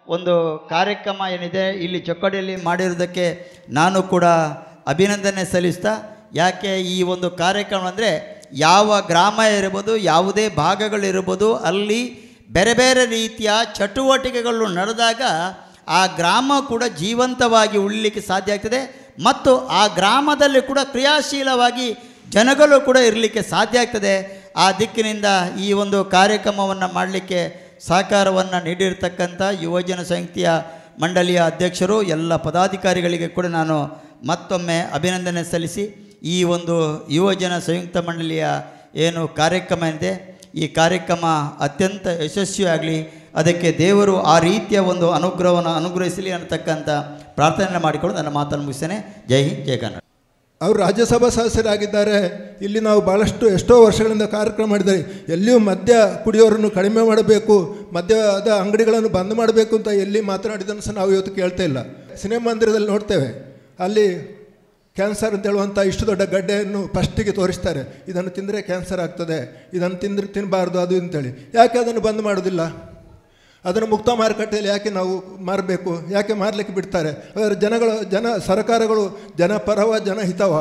ಒಂದು ಕಾರ್ಯಕ್ರಮ ಏನಿದೆ ಇಲ್ಲಿ ಚೊಕ್ಕಡಿಯಲ್ಲಿ ಮಾಡಿರೋದಕ್ಕೆ ನಾನು ಕೂಡ ಅಭಿನಂದನೆ ಸಲ್ಲಿಸ್ತಾ ಯಾಕೆ ಈ ಒಂದು ಕಾರ್ಯಕ್ರಮ ಅಂದರೆ ಯಾವ ಗ್ರಾಮ ಇರ್ಬೋದು ಯಾವುದೇ ಭಾಗಗಳಿರ್ಬೋದು ಅಲ್ಲಿ ಬೇರೆ ಬೇರೆ ರೀತಿಯ ಚಟುವಟಿಕೆಗಳು ನಡೆದಾಗ ಆ ಗ್ರಾಮ ಕೂಡ ಜೀವಂತವಾಗಿ ಉಳಿಲಿಕ್ಕೆ ಸಾಧ್ಯ ಆಗ್ತದೆ ಮತ್ತು ಆ ಗ್ರಾಮದಲ್ಲಿ ಕೂಡ ಕ್ರಿಯಾಶೀಲವಾಗಿ ಜನಗಳು ಕೂಡ ಇರಲಿಕ್ಕೆ ಸಾಧ್ಯ ಆಗ್ತದೆ ಆ ದಿಕ್ಕಿನಿಂದ ಈ ಒಂದು ಕಾರ್ಯಕ್ರಮವನ್ನು ಮಾಡಲಿಕ್ಕೆ ಸಹಕಾರವನ್ನು ನೀಡಿರ್ತಕ್ಕಂಥ ಯುವಜನ ಸಂಯುಕ್ತಿಯ ಮಂಡಳಿಯ ಅಧ್ಯಕ್ಷರು ಎಲ್ಲ ಪದಾಧಿಕಾರಿಗಳಿಗೆ ಕೂಡ ನಾನು ಮತ್ತೊಮ್ಮೆ ಅಭಿನಂದನೆ ಸಲ್ಲಿಸಿ ಈ ಒಂದು ಯುವಜನ ಸಂಯುಕ್ತ ಮಂಡಳಿಯ ಏನು ಕಾರ್ಯಕ್ರಮ ಇದೆ ಈ ಕಾರ್ಯಕ್ರಮ ಅತ್ಯಂತ ಯಶಸ್ವಿಯಾಗಲಿ ಅದಕ್ಕೆ ದೇವರು ಆ ರೀತಿಯ ಒಂದು ಅನುಗ್ರಹವನ್ನು ಅನುಗ್ರಹಿಸಲಿ ಅನ್ನತಕ್ಕಂಥ ಪ್ರಾರ್ಥನೆ ಮಾಡಿಕೊಂಡು ನನ್ನ ಮಾತನ್ನು ಮುಗಿಸ್ತೇನೆ ಜೈ ಹಿಂದ್ ಜೈ ಕನ್ನಡ ಅವರು ರಾಜ್ಯಸಭಾ ಸದಸ್ಯರಾಗಿದ್ದಾರೆ ಇಲ್ಲಿ ನಾವು ಭಾಳಷ್ಟು ಎಷ್ಟೋ ವರ್ಷಗಳಿಂದ ಕಾರ್ಯಕ್ರಮ ಮಾಡಿದ್ದಾರೆ ಎಲ್ಲಿಯೂ ಮದ್ಯ ಕುಡಿಯೋರನ್ನು ಕಡಿಮೆ ಮಾಡಬೇಕು ಮದ್ಯದ ಅಂಗಡಿಗಳನ್ನು ಬಂದ್ ಮಾಡಬೇಕು ಅಂತ ಎಲ್ಲಿ ಮಾತನಾಡಿದ್ದನ್ನು ಸಹ ನಾವು ಇವತ್ತು ಕೇಳ್ತಾ ಇಲ್ಲ ಸಿನಿಮಾ ಮಂದಿರದಲ್ಲಿ ನೋಡ್ತೇವೆ ಅಲ್ಲಿ ಕ್ಯಾನ್ಸರ್ ಅಂತ ಹೇಳುವಂಥ ಇಷ್ಟು ದೊಡ್ಡ ಗಡ್ಡೆಯನ್ನು ಫಸ್ಟಿಗೆ ತೋರಿಸ್ತಾರೆ ಇದನ್ನು ತಿಂದರೆ ಕ್ಯಾನ್ಸರ್ ಆಗ್ತದೆ ಇದನ್ನು ತಿಂದ್ರೆ ತಿನ್ನಬಾರ್ದು ಅದು ಅಂತೇಳಿ ಯಾಕೆ ಅದನ್ನು ಬಂದ್ ಮಾಡೋದಿಲ್ಲ ಅದನ್ನು ಮುಕ್ತ ಮಾರುಕಟ್ಟೆಯಲ್ಲಿ ಯಾಕೆ ನಾವು ಮಾರಬೇಕು ಯಾಕೆ ಮಾರಲಿಕ್ಕೆ ಬಿಡ್ತಾರೆ ಹಾಗಾದ್ರೆ ಜನಗಳು ಜನ ಸರ್ಕಾರಗಳು ಜನಪರವ ಜನಹಿತವ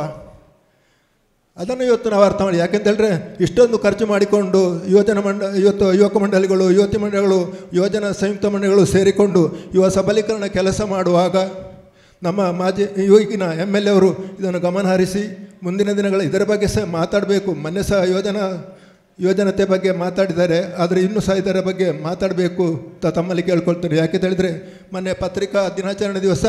ಅದನ್ನು ಇವತ್ತು ನಾವು ಅರ್ಥ ಮಾಡಿ ಯಾಕೆಂತೇಳಿದ್ರೆ ಇಷ್ಟೊಂದು ಖರ್ಚು ಮಾಡಿಕೊಂಡು ಯುವಜನ ಮಂಡ ಇವತ್ತು ಯುವಕ ಮಂಡಳಿಗಳು ಯುವತಿ ಮಂಡಳಿಗಳು ಯುವಜನ ಸಂಯುಕ್ತ ಮಂಡಳಿಗಳು ಸೇರಿಕೊಂಡು ಯುವ ಸಬಲೀಕರಣ ಕೆಲಸ ಮಾಡುವಾಗ ನಮ್ಮ ಮಾಜಿ ಈಗಿನ ಎಮ್ ಎಲ್ ಎ ಅವರು ಇದನ್ನು ಗಮನ ಹರಿಸಿ ಮುಂದಿನ ದಿನಗಳ ಇದರ ಬಗ್ಗೆ ಸಹ ಮಾತಾಡಬೇಕು ಮೊನ್ನೆ ಸಹ ಯೋಜನಾ ಯೋಜನತೆ ಬಗ್ಗೆ ಮಾತಾಡಿದ್ದಾರೆ ಆದರೆ ಇನ್ನೂ ಸಹ ಇದರ ಬಗ್ಗೆ ಮಾತಾಡಬೇಕು ಅಂತ ತಮ್ಮಲ್ಲಿ ಕೇಳ್ಕೊಳ್ತಾರೆ ಯಾಕೆ ಹೇಳಿದರೆ ಮೊನ್ನೆ ಪತ್ರಿಕಾ ದಿನಾಚರಣೆ ದಿವಸ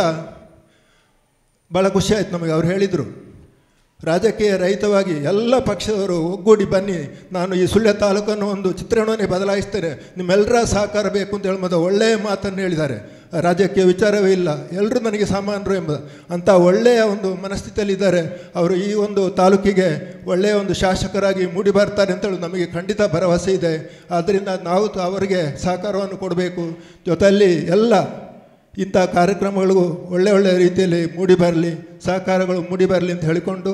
ಭಾಳ ಖುಷಿ ಆಯ್ತು ನಮಗೆ ಅವ್ರು ಹೇಳಿದರು ರಾಜಕೀಯ ರಹಿತವಾಗಿ ಎಲ್ಲ ಪಕ್ಷದವರು ಒಗ್ಗೂಡಿ ಬನ್ನಿ ನಾನು ಈ ಸುಳ್ಯ ತಾಲೂಕನ್ನು ಒಂದು ಚಿತ್ರಣವನ್ನೇ ಬದಲಾಯಿಸ್ತೇನೆ ನಿಮ್ಮೆಲ್ಲರ ಸಹಕಾರ ಬೇಕು ಅಂತ ಹೇಳುವುದು ಒಳ್ಳೆಯ ಮಾತನ್ನು ಹೇಳಿದ್ದಾರೆ ರಾಜಕೀಯ ವಿಚಾರವೇ ಇಲ್ಲ ಎಲ್ಲರೂ ನನಗೆ ಸಮಾನರು ಎಂಬ ಅಂಥ ಒಳ್ಳೆಯ ಒಂದು ಮನಸ್ಥಿತಿಯಲ್ಲಿದ್ದಾರೆ ಅವರು ಈ ಒಂದು ತಾಲೂಕಿಗೆ ಒಳ್ಳೆಯ ಒಂದು ಶಾಸಕರಾಗಿ ಮೂಡಿ ಬರ್ತಾರೆ ಅಂತೇಳಿ ನಮಗೆ ಖಂಡಿತ ಭರವಸೆ ಇದೆ ಆದ್ದರಿಂದ ನಾವು ತ- ಅವರಿಗೆ ಸಹಕಾರವನ್ನು ಕೊಡಬೇಕು ಜೊತೆಯಲ್ಲಿ ಎಲ್ಲ ಇಂಥ ಕಾರ್ಯಕ್ರಮಗಳು ಒಳ್ಳೆ ಒಳ್ಳೆಯ ರೀತಿಯಲ್ಲಿ ಮೂಡಿ ಬರಲಿ ಸಹಕಾರಗಳು ಮೂಡಿ ಬರಲಿ ಅಂತ ಹೇಳಿಕೊಂಡು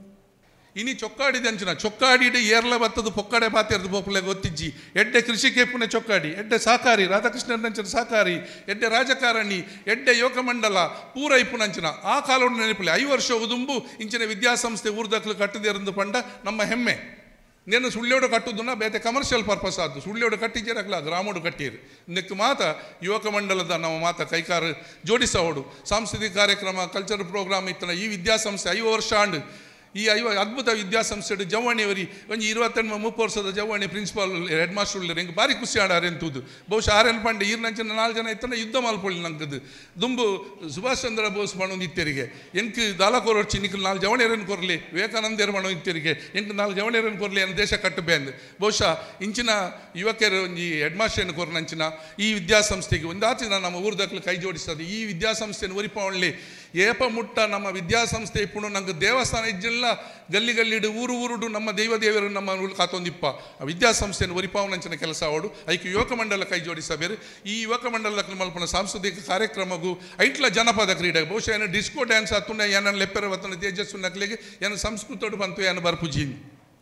ಇನಿ ಚೊಕ್ಕಾಡಿದೆ ಅಂಚಿನ ಚೊಕ್ಕಾಡಿಡೆ ಏರ್ಲ ಬತ್ತದು ಪೊಕ್ಕಡೆ ಪಾತಿರ್ದು ಪೋಪುಲೆ ಗೊತ್ತಿಜ್ಜಿ ಎಡ್ಡೆ ಕೃಷಿಗೆ ಪುಣೆ ಚೊಕ್ಕಾಡಿ ಎಡ್ಡೆ ಸಹಕಾರಿ ರಾಧಾಕೃಷ್ಣನ್ ಅಂಚಿನ ಸಹಕಾರಿ ಎಡ್ಡೆ ರಾಜಕಾರಣಿ ಎಡ್ಡೆ ಯೋಗ ಮಂಡಲ ಪೂರ ಇಪ್ಪುನಂಚಿನ ಆ ಕಾಲೋಡು ನೆನಪಿಲ್ಲ ಐ ವರ್ಷ ಉದುಂಬು ಇಂಚಿನ ವಿದ್ಯಾಸಂಸ್ಥೆ ಊರ್ದಕ್ಲು ಕಟ್ಟದಿರಂದು ಪಂಡ ನಮ್ಮ ಹೆಮ್ಮೆ నేను ಸುಳ್ಳ್ಯೋಡು ಕಟ್ಟುದನ್ನ ಬೇತೆ ಕಮರ್ಷಿಯಲ್ ಪರ್ಪಸ್ ಆದ್ದು ಸುಳ್ಳ್ಯೋಡು ಕಟ್ಟಿದ್ದೀರಕ್ಲ ಗ್ರಾಮೋಡು ಕಟ್ಟೀರು ನೆಕ್ ಮಾತ ಯುವಕ ಮಂಡಲದ ನಮ್ಮ ಮಾತ ಕೈಕಾರ ಜೋಡಿಸೋಡು ಸಾಂಸ್ಕೃತಿಕ ಕಾರ್ಯಕ್ರಮ ಕಲ್ಚರ್ ಪ್ರೋಗ್ರಾಮ್ ಇತ್ತನ ಈ ವಿದ್ಯಾಸಂಸ್ಥೆ ಐದು ವರ್ಷ ಆಂಡ್ ಈ ಐವ ಅದ್ಭುತ ವಿದ್ಯಾಸಂಸ್ಥೆ ಜವಾಣಿಯವರಿ ಒಂಜಿ ಇರುವತ್ತೆಂಟು ಮುಪ್ಪು ವರ್ಷದ ಜವಾಣಿ ಪ್ರಿನ್ಸಿಪಾಲ್ ಹೆಡ್ ಮಾಸ್ಟರ್ ಉಳ್ಳರು ಹೆಂಗೆ ಬಾರಿ ಖುಷಿ ಆಡಾರೆ ಎಂತುದು ಬಹುಶಃ ಆರೇನು ಪಂಡೆ ಈರ್ನಂಚಿನ ನಾಲ್ಕು ಜನ ಇತ್ತನ ಯುದ್ಧ ಮಲ್ಪೊಳ್ಳಿ ನಂಗದು ದುಂಬು ಸುಭಾಷ್ ಚಂದ್ರ ಬೋಸ್ ಪಣು ಇತ್ತೆರಿಗೆ ಎಂಕ್ ದಾಲಕೋರ್ ಹೊಡ್ಚಿ ನಿಖಲ್ ನಾಲ್ಕು ಜವಣಿಯರನ್ನು ಕೊರಲಿ ವಿವೇಕಾನಂದರ ಪಣು ಇತ್ತೆರಿಗೆ ಎಂಕ್ ನಾಲ್ಕು ಜವಣಿಯರನ್ನು ಕೊರಲಿ ಅನ್ನ ದೇಶ ಕಟ್ಟಬೇ ಅಂದು ಬಹುಶಃ ಇಂಚಿನ ಯುವಕರು ಒಂಜಿ ಹೆಡ್ ಮಾಸ್ಟರ್ನ ಕೊರನಂಚಿನ ಈ ವಿದ್ಯಾಸಂಸ್ಥೆಗೆ ಒಂದಾಚಿನ ನಮ್ಮ ಊರ್ದಕ್ಲು ಕೈ ಜೋಡಿಸ್ತದೆ ಈ ವಿದ್ಯಾಸಂಸ್ಥೆಯನ್ನು ಒರಿಪವಳ್ಳಿ ಏಪ ಮುಟ್ಟ ನಮ್ಮ ವಿದ್ಯಾಸಂಸ್ಥೆ ಇಪ್ಪುಣು ನಂಗೆ ದೇವಸ್ಥಾನ ಇಜ್ಜಿಲ್ಲ ಗಲ್ಲಿ ಗಲ್ಲಿಡು ಊರು ಊರುಡು ನಮ್ಮ ದೈವ ದೇವರು ನಮ್ಮ ಉಳ್ ಕಾತೊಂದಿಪ್ಪ ಆ ವಿದ್ಯಾಸಂಸ್ಥೆಯನ್ನು ಒರಿಪಾವನಂಚಿನ ಕೆಲಸ ಅವಡು ಐಕೆ ಯುವಕ ಮಂಡಲ ಕೈ ಜೋಡಿಸಬೇರು ಈ ಯುವಕ ಮಂಡಲ ಮಲ್ಪನ ಸಾಂಸ್ಕೃತಿಕ ಕಾರ್ಯಕ್ರಮಗೂ ಐಟ್ಲ ಜನಪದ ಕ್ರೀಡೆ ಬಹುಶಃ ಏನು ಡಿಸ್ಕೋ ಡ್ಯಾನ್ಸ್ ಹತ್ತುನ ಏನನ್ನು ಲೆಪ್ಪರ ವತ್ತನ ತೇಜಸ್ಸು ನಕ್ಲಿಗೆ ಏನು ಸಂಸ್ಕೃತೋಡು ಬಂತು ಏನು ಬರ್ಪುಜೀನಿ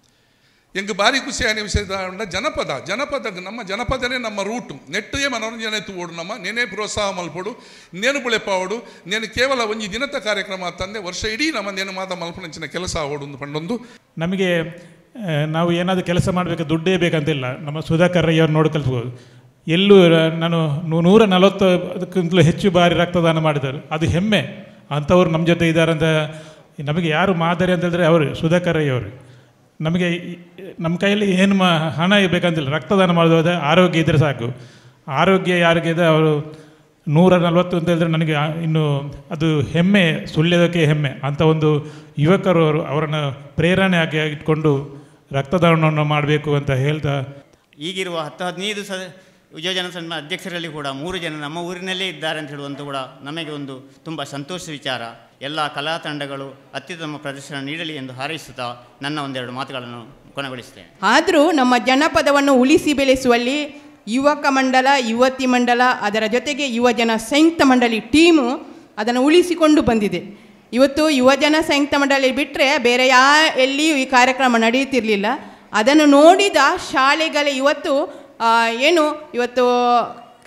ಎಂಗ್ ಬಾರಿ ಖುಷಿ ಆನೆ ವಿಷಯದ ಉಂಡ ಜನಪದ ಜನಪದ ನಮ್ಮ ಜನಪದನೇ ನಮ್ಮ ರೂಟು ನೆಟ್ಟೇ ಮನೋರಂಜನೆ ತೂವೋಡು ನಮ್ಮ ನೇನೇ ಪ್ರೋತ್ಸಾಹ ಮಲ್ಪಡು ನೇನು ಬುಳೆಪಾವಡು ನೇನು ಕೇವಲ ಒಂಜಿ ದಿನದ ಕಾರ್ಯಕ್ರಮ ತಂದೆ ವರ್ಷ ಇಡೀ ನಮ್ಮ ನೇನು ಮಾತ ಮಲ್ಪನಂಚಿನ ಕೆಲಸ ಆವೋಡು ಒಂದು ಪಂಡೊಂದು ನಮಗೆ ಆ, ನಾವು ಏನಾದರೂ ಕೆಲಸ ಮಾಡಬೇಕು ದುಡ್ಡೇ ಬೇಕಂತಿಲ್ಲ ನಮ್ಮ ಸುಧಾಕರ್ ರಯ್ಯವ್ರು ನೋಡಿ ಕಲ್ತ್ಬೋದು ಎಲ್ಲೂ ರ- ನಾನು ನೂ- ನೂರ ನಲವತ್ತು ಅದಕ್ಕಿಂತಲೂ ಹೆಚ್ಚು ಬಾರಿ ರಕ್ತದಾನ ಮಾಡಿದ್ದಾರೆ ಅದು ಹೆಮ್ಮೆ ಅಂಥವ್ರು ನಮ್ಮ ಜೊತೆ ಇದ್ದಾರೆ ಅಂತ ನಮಗೆ ಯಾರು ಮಾದರಿ ಅಂತ ಹೇಳಿದ್ರೆ ಅವರು ಸುಧಾಕರ್ ರಯ್ಯವರು ನಮಗೆ ಈ- ನಮ್ಮ ಕೈಯಲ್ಲಿ ಏನು ಮಾ ಹಣ ಬೇಕಂತಿಲ್ಲ ರಕ್ತದಾನ ಮಾಡೋದು ಆರೋಗ್ಯ ಇದ್ದರೆ ಸಾಕು ಆರೋಗ್ಯ ಯಾರಿಗಿದೆ ಅವರು ನೂರ ನಲವತ್ತು ಅಂತ ಹೇಳಿದ್ರೆ ನನಗೆ ಆ- ಇನ್ನು ಅದು ಹೆಮ್ಮೆ ಸುಳ್ಯದಕ್ಕೆ ಹೆಮ್ಮೆ ಅಂಥ ಒಂದು ಯುವಕರು ಅವರು ಅವರನ್ನು ಪ್ರೇರಣೆಯಾಗಿ ಇಟ್ಕೊಂಡು ರಕ್ತದಾನವನ್ನು ಮಾಡಬೇಕು ಅಂತ ಹೇಳ್ತಾ ಈಗಿರುವ ಹತ್ತು ಹದಿನೈದು ಸ ಯುವಜನ ಸಂಘ ಅಧ್ಯಕ್ಷರಲ್ಲಿ ಕೂಡ ಮೂರು ಜನ ನಮ್ಮ ಊರಿನಲ್ಲೇ ಇದ್ದಾರೆ ಅಂತ ಹೇಳುವಂಥ ಕೂಡ ನಮಗೆ ಒಂದು ತುಂಬ ಸಂತೋಷದ ವಿಚಾರ ಎಲ್ಲ ಕಲಾ ತಂಡಗಳು ಅತ್ಯುತ್ತಮ ಪ್ರದರ್ಶನ ನೀಡಲಿ ಎಂದು ಹಾರೈಸುತ್ತಾ ನನ್ನ ಒಂದೆರಡು ಮಾತುಗಳನ್ನು ಕೊನೆಗೊಳಿಸ್ತೇನೆ ಆದರೂ ನಮ್ಮ ಜನಪದವನ್ನು ಉಳಿಸಿ ಬೆಳೆಸುವಲ್ಲಿ ಯುವಕ ಮಂಡಲ ಯುವತಿ ಮಂಡಲ ಅದರ ಜೊತೆಗೆ ಯುವಜನ ಸಂಯುಕ್ತ ಮಂಡಳಿ ಟೀಮು ಅದನ್ನು ಉಳಿಸಿಕೊಂಡು ಬಂದಿದೆ ಇವತ್ತು ಯುವಜನ ಸಂಯುಕ್ತ ಮಂಡಳಿ ಬಿಟ್ಟರೆ ಬೇರೆ ಯಾ ಎಲ್ಲಿಯೂ ಈ ಕಾರ್ಯಕ್ರಮ ನಡೆಯುತ್ತಿರಲಿಲ್ಲ ಅದನ್ನು ನೋಡಿದ ಶಾಲೆಗಳ ಇವತ್ತು ಆ, ಏನು ಇವತ್ತು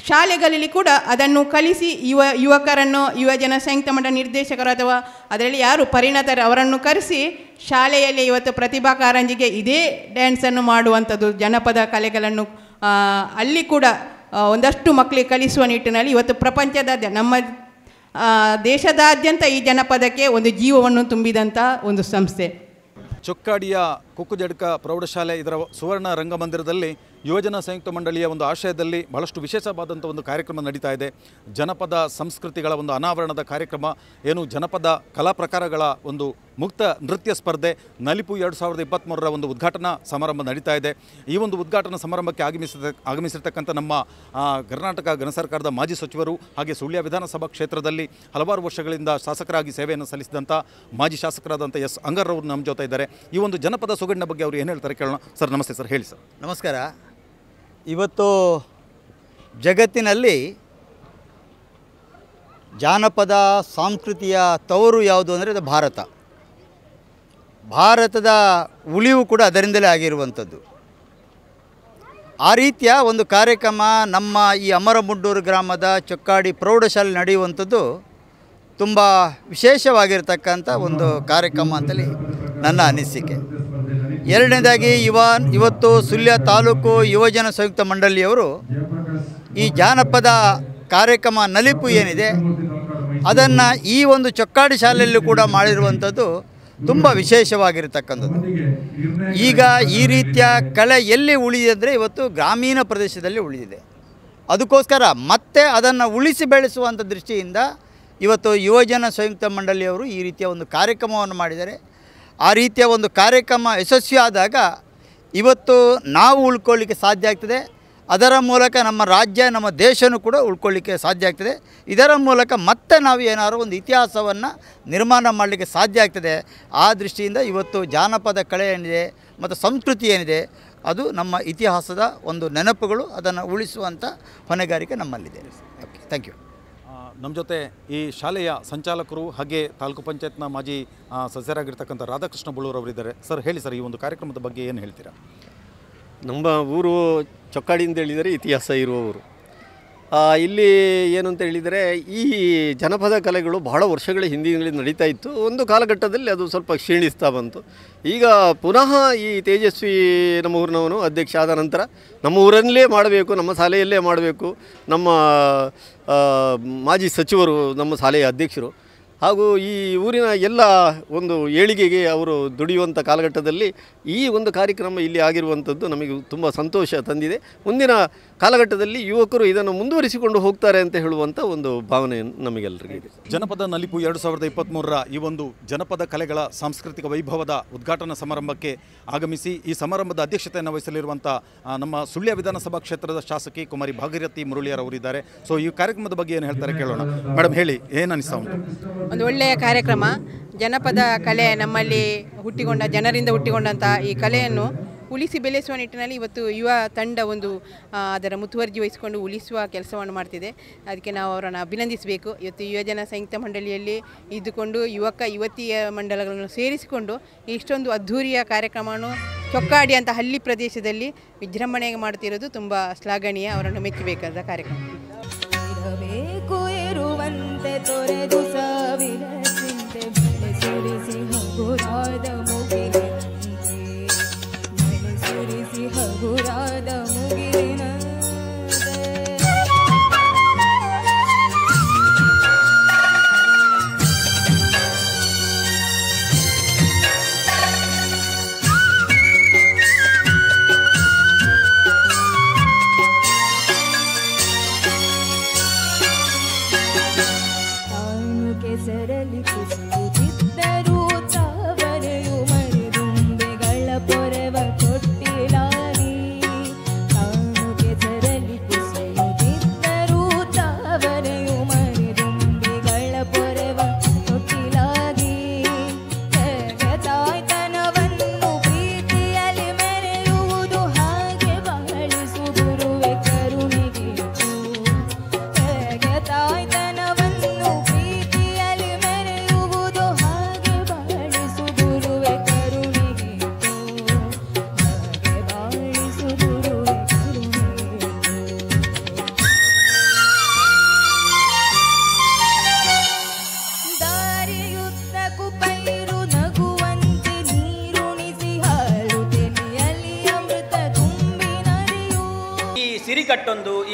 ಶಾಲೆಗಳಲ್ಲಿ ಕೂಡ ಅದನ್ನು ಕಲಿಸಿ ಯುವ ಯುವಕರನ್ನು ಯುವಜನ ಸಂಯುಕ್ತ ಮಂಡಳ ನಿರ್ದೇಶಕರು ಅಥವಾ ಅದರಲ್ಲಿ ಯಾರು ಪರಿಣತರು ಅವರನ್ನು ಕರೆಸಿ ಶಾಲೆಯಲ್ಲಿ ಇವತ್ತು ಪ್ರತಿಭಾ ಕಾರಂಜಿಗೆ ಇದೇ ಡ್ಯಾನ್ಸನ್ನು ಮಾಡುವಂಥದ್ದು ಜನಪದ ಕಲೆಗಳನ್ನು ಆ, ಅಲ್ಲಿ ಕೂಡ ಆ, ಒಂದಷ್ಟು ಮಕ್ಕಳಿಗೆ ಕಲಿಸುವ ನಿಟ್ಟಿನಲ್ಲಿ ಇವತ್ತು ಪ್ರಪಂಚದಾದ್ಯ ನಮ್ಮ ಆ, ದೇಶದಾದ್ಯಂತ ಈ ಜನಪದಕ್ಕೆ ಒಂದು ಜೀವವನ್ನು ತುಂಬಿದಂಥ ಒಂದು ಸಂಸ್ಥೆ ಚೊಕ್ಕಾಡಿಯ ಕುಕ್ಕುಜಡ್ಕ ಪ್ರೌಢಶಾಲೆ ಇದರ ಸುವರ್ಣ ರಂಗಮಂದಿರದಲ್ಲಿ ಯುವಜನ ಸಂಯುಕ್ತ ಮಂಡಳಿಯ ಒಂದು ಆಶಯದಲ್ಲಿ ಬಹಳಷ್ಟು ವಿಶೇಷವಾದಂಥ ಒಂದು ಕಾರ್ಯಕ್ರಮ ನಡೀತಾ ಇದೆ ಜನಪದ ಸಂಸ್ಕೃತಿಗಳ ಒಂದು ಅನಾವರಣದ ಕಾರ್ಯಕ್ರಮ ಏನು ಜನಪದ ಕಲಾ ಪ್ರಕಾರಗಳ ಒಂದು ಮುಕ್ತ ನೃತ್ಯ ಸ್ಪರ್ಧೆ ನಲಿಪು ಎರಡು ಸಾವಿರದ ಇಪ್ಪತ್ತ್ಮೂರರ ಒಂದು ಉದ್ಘಾಟನಾ ಸಮಾರಂಭ ನಡೀತಾ ಇದೆ ಈ ಒಂದು ಉದ್ಘಾಟನಾ ಸಮಾರಂಭಕ್ಕೆ ಆಗಮಿಸಿದ ಆಗಮಿಸಿರ್ತಕ್ಕಂಥ ನಮ್ಮ ಆ, ಕರ್ನಾಟಕ ಘನ ಸರ್ಕಾರದ ಮಾಜಿ ಸಚಿವರು ಹಾಗೆ ಸುಳ್ಯ ವಿಧಾನಸಭಾ ಕ್ಷೇತ್ರದಲ್ಲಿ ಹಲವಾರು ವರ್ಷಗಳಿಂದ ಶಾಸಕರಾಗಿ ಸೇವೆಯನ್ನು ಸಲ್ಲಿಸಿದಂಥ ಮಾಜಿ ಶಾಸಕರಾದಂಥ ಎಸ್ ಅಂಗರ್ರವರು ನಮ್ಮ ಜೊತೆ ಇದ್ದಾರೆ ಈ ಒಂದು ಜನಪದ ಸೊಗಡಿನ ಬಗ್ಗೆ ಅವರು ಏನು ಹೇಳ್ತಾರೆ ಕೇಳೋಣ ಸರ್ ನಮಸ್ತೆ ಸರ್ ಹೇಳಿ ಸರ್ ನಮಸ್ಕಾರ ಇವತ್ತು ಜಗತ್ತಿನಲ್ಲಿ ಜಾನಪದ ಸಂಸ್ಕೃತಿಯ ತವರು ಯಾವುದು ಅಂದರೆ ಅದು ಭಾರತ ಭಾರತದ ಉಳಿವು ಕೂಡ ಅದರಿಂದಲೇ ಆಗಿರುವಂಥದ್ದು ಆ ರೀತಿಯ ಒಂದು ಕಾರ್ಯಕ್ರಮ ನಮ್ಮ ಈ ಅಮರಮುಡ್ಡೂರು ಗ್ರಾಮದ ಚೊಕ್ಕಾಡಿ ಪ್ರೌಢಶಾಲೆ ನಡೆಯುವಂಥದ್ದು ತುಂಬ ವಿಶೇಷವಾಗಿರ್ತಕ್ಕಂಥ ಒಂದು ಕಾರ್ಯಕ್ರಮ ಅಂತೇಳಿ ನನ್ನ ಅನಿಸಿಕೆ ಎರಡನೇದಾಗಿ ಯುವ ಇವತ್ತು ಸುಳ್ಯ ತಾಲೂಕು ಯುವಜನ ಸಂಯುಕ್ತ ಮಂಡಳಿಯವರು ಈ ಜಾನಪದ ಕಾರ್ಯಕ್ರಮ ನಲಿಪು ಏನಿದೆ ಅದನ್ನು ಈ ಒಂದು ಚೊಕ್ಕಾಡಿ ಶಾಲೆಯಲ್ಲೂ ಕೂಡ ಮಾಡಿರುವಂಥದ್ದು ತುಂಬ ವಿಶೇಷವಾಗಿರ್ತಕ್ಕಂಥದ್ದು ಈಗ ಈ ರೀತಿಯ ಕಲೆ ಎಲ್ಲಿ ಉಳಿದಿದೆ ಅಂದರೆ ಇವತ್ತು ಗ್ರಾಮೀಣ ಪ್ರದೇಶದಲ್ಲಿ ಉಳಿದಿದೆ ಅದಕ್ಕೋಸ್ಕರ ಮತ್ತೆ ಅದನ್ನು ಉಳಿಸಿ ಬೆಳೆಸುವಂಥ ದೃಷ್ಟಿಯಿಂದ ಇವತ್ತು ಯುವಜನ ಸಂಯುಕ್ತ ಮಂಡಳಿಯವರು ಈ ರೀತಿಯ ಒಂದು ಕಾರ್ಯಕ್ರಮವನ್ನು ಮಾಡಿದ್ದಾರೆ ಆ ರೀತಿಯ ಒಂದು ಕಾರ್ಯಕ್ರಮ ಯಶಸ್ವಿ ಆದಾಗ ಇವತ್ತು ನಾವು ಉಳ್ಕೊಳ್ಳಿಕ್ಕೆ ಸಾಧ್ಯ ಆಗ್ತದೆ ಅದರ ಮೂಲಕ ನಮ್ಮ ರಾಜ್ಯ ನಮ್ಮ ದೇಶನೂ ಕೂಡ ಉಳ್ಕೊಳ್ಳಿಕ್ಕೆ ಸಾಧ್ಯ ಆಗ್ತದೆ ಇದರ ಮೂಲಕ ಮತ್ತೆ ನಾವು ಏನಾದರೂ ಒಂದು ಇತಿಹಾಸವನ್ನು ನಿರ್ಮಾಣ ಮಾಡಲಿಕ್ಕೆ ಸಾಧ್ಯ ಆಗ್ತದೆ ಆ ದೃಷ್ಟಿಯಿಂದ ಇವತ್ತು ಜಾನಪದ ಕಲೆ ಏನಿದೆ ಮತ್ತು ಸಂಸ್ಕೃತಿ ಏನಿದೆ ಅದು ನಮ್ಮ ಇತಿಹಾಸದ ಒಂದು ನೆನಪುಗಳು ಅದನ್ನು ಉಳಿಸುವಂಥ ಹೊಣೆಗಾರಿಕೆ ನಮ್ಮಲ್ಲಿದೆ ಓಕೆ ಥ್ಯಾಂಕ್ ಯು ನಮ್ಮ ಜೊತೆ ಈ ಶಾಲೆಯ ಸಂಚಾಲಕರು ಹಾಗೆ ತಾಲೂಕು ಪಂಚಾಯತ್ನ ಮಾಜಿ ಆ, ಸದಸ್ಯರಾಗಿರ್ತಕ್ಕಂಥ ರಾಧಾಕೃಷ್ಣ ಬುಳ್ಳೂರು ಅವರಿದ್ದಾರೆ ಸರ್ ಹೇಳಿ ಸರ್ ಈ ಒಂದು ಕಾರ್ಯಕ್ರಮದ ಬಗ್ಗೆ ಏನು ಹೇಳ್ತೀರಾ ನಮ್ಮ ಊರು ಚೊಕ್ಕಾಡಿ ಅಂತ ಹೇಳಿದರೆ ಇತಿಹಾಸ ಇರುವ ಊರು ಆ, ಇಲ್ಲಿ ಏನು ಅಂತ ಹೇಳಿದರೆ ಈ ಜನಪದ ಕಲೆಗಳು ಬಹಳ ವರ್ಷಗಳ ಹಿಂದಿನಲ್ಲಿ ನಡೀತಾ ಇತ್ತು ಒಂದು ಕಾಲಘಟ್ಟದಲ್ಲಿ ಅದು ಸ್ವಲ್ಪ ಕ್ಷೀಣಿಸ್ತಾ ಬಂತು ಈಗ ಪುನಃ ಈ ತೇಜಸ್ವಿ ನಮ್ಮ ಊರಿನವನು ಅಧ್ಯಕ್ಷ ಆದ ನಂತರ ನಮ್ಮ ಊರಲ್ಲೇ ಮಾಡಬೇಕು ನಮ್ಮ ಶಾಲೆಯಲ್ಲೇ ಮಾಡಬೇಕು ನಮ್ಮ ಆ, ಮಾಜಿ ಸಚಿವರು ನಮ್ಮ ಶಾಲೆಯ ಅಧ್ಯಕ್ಷರು ಹಾಗೂ ಈ ಊರಿನ ಎಲ್ಲ ಒಂದು ಏಳಿಗೆಗೆ ಅವರು ದುಡಿಯುವಂಥ ಕಾಲಘಟ್ಟದಲ್ಲಿ ಈ ಒಂದು ಕಾರ್ಯಕ್ರಮ ಇಲ್ಲಿ ಆಗಿರುವಂಥದ್ದು ನಮಗೆ ತುಂಬ ಸಂತೋಷ ತಂದಿದೆ ಮುಂದಿನ ಕಾಲಘಟ್ಟದಲ್ಲಿ ಯುವಕರು ಇದನ್ನು ಮುಂದುವರಿಸಿಕೊಂಡು ಹೋಗ್ತಾರೆ ಅಂತ ಹೇಳುವಂಥ ಒಂದು ಭಾವನೆ ನಮಗೆಲ್ಲರಿಗೂ ಇದೆ ಜನಪದ ನಲಿಪು ಎರಡು ಸಾವಿರದ ಇಪ್ಪತ್ತ್ಮೂರರ ಈ ಒಂದು ಜನಪದ ಕಲೆಗಳ ಸಾಂಸ್ಕೃತಿಕ ವೈಭವದ ಉದ್ಘಾಟನಾ ಸಮಾರಂಭಕ್ಕೆ ಆಗಮಿಸಿ ಈ ಸಮಾರಂಭದ ಅಧ್ಯಕ್ಷತೆಯನ್ನು ವಹಿಸಲಿರುವಂಥ ಆ, ನಮ್ಮ ಸುಳ್ಯ ವಿಧಾನಸಭಾ ಕ್ಷೇತ್ರದ ಶಾಸಕಿ ಕುಮಾರಿ ಭಾಗೀರಥಿ ಮುರಳಿಯರ್ ಅವರಿದ್ದಾರೆ ಸೊ ಈ ಕಾರ್ಯಕ್ರಮದ ಬಗ್ಗೆ ಏನು ಹೇಳ್ತಾರೆ ಕೇಳೋಣ ಮೇಡಮ್ ಹೇಳಿ ಏನು ಅನಿಸ್ತಾ ಉಂಟು ಒಂದು ಒಳ್ಳೆಯ ಕಾರ್ಯಕ್ರಮ ಜನಪದ ಕಲೆ ನಮ್ಮಲ್ಲಿ ಹುಟ್ಟಿಕೊಂಡ ಜನರಿಂದ ಹುಟ್ಟಿಕೊಂಡಂಥ ಈ ಕಲೆಯನ್ನು ಉಳಿಸಿ ಬೆಳೆಸುವ ನಿಟ್ಟಿನಲ್ಲಿ ಇವತ್ತು ಯುವ ತಂಡ ಒಂದು ಆ, ಅದರ ಮುತುವರ್ಜಿ ವಹಿಸಿಕೊಂಡು ಉಳಿಸುವ ಕೆಲಸವನ್ನು ಮಾಡ್ತಿದೆ ಅದಕ್ಕೆ ನಾವು ಅವರನ್ನು ಅಭಿನಂದಿಸಬೇಕು ಇವತ್ತು ಯುವಜನ ಸಂಯುಕ್ತ ಮಂಡಳಿಯಲ್ಲಿ ಇದ್ದುಕೊಂಡು ಯುವಕ ಯುವತಿಯ ಮಂಡಲಗಳನ್ನು ಸೇರಿಸಿಕೊಂಡು ಇಷ್ಟೊಂದು ಅದ್ಧೂರಿಯ ಕಾರ್ಯಕ್ರಮವನ್ನು ಚೊಕ್ಕಾಡಿ ಅಂತ ಹಳ್ಳಿ ಪ್ರದೇಶದಲ್ಲಿ ವಿಜೃಂಭಣೆಗೆ ಮಾಡ್ತಿರೋದು ತುಂಬ ಶ್ಲಾಘನೀಯ ಅವರನ್ನು ಮೆಚ್ಚಬೇಕಾದ ಕಾರ್ಯಕ್ರಮ ಇರಬೇಕು ಇರುವಂತೆ ತೊರೆದು ಸಾವಿರ ಚಿಂತೆ ಬಳೆ ಸುರಿಸಿ ಹಗುರಾದ ಮುಗಿಲಿನಂತೆ ಬಳೆ ಸುರಿಸಿ ಹಗುರಾದ ಮುಗಿಲಿನಂತೆ ತಾನು ಕೆಸರಲಿ ಕುಸಿಯುತ್ತಿದ್ದರೂ ತಾವರೆಯು ಮರಿದುಂಬೆಗಳ ಪೊರೆವ ತೊಟ್ಟಿಲಾರಿ ತಾನು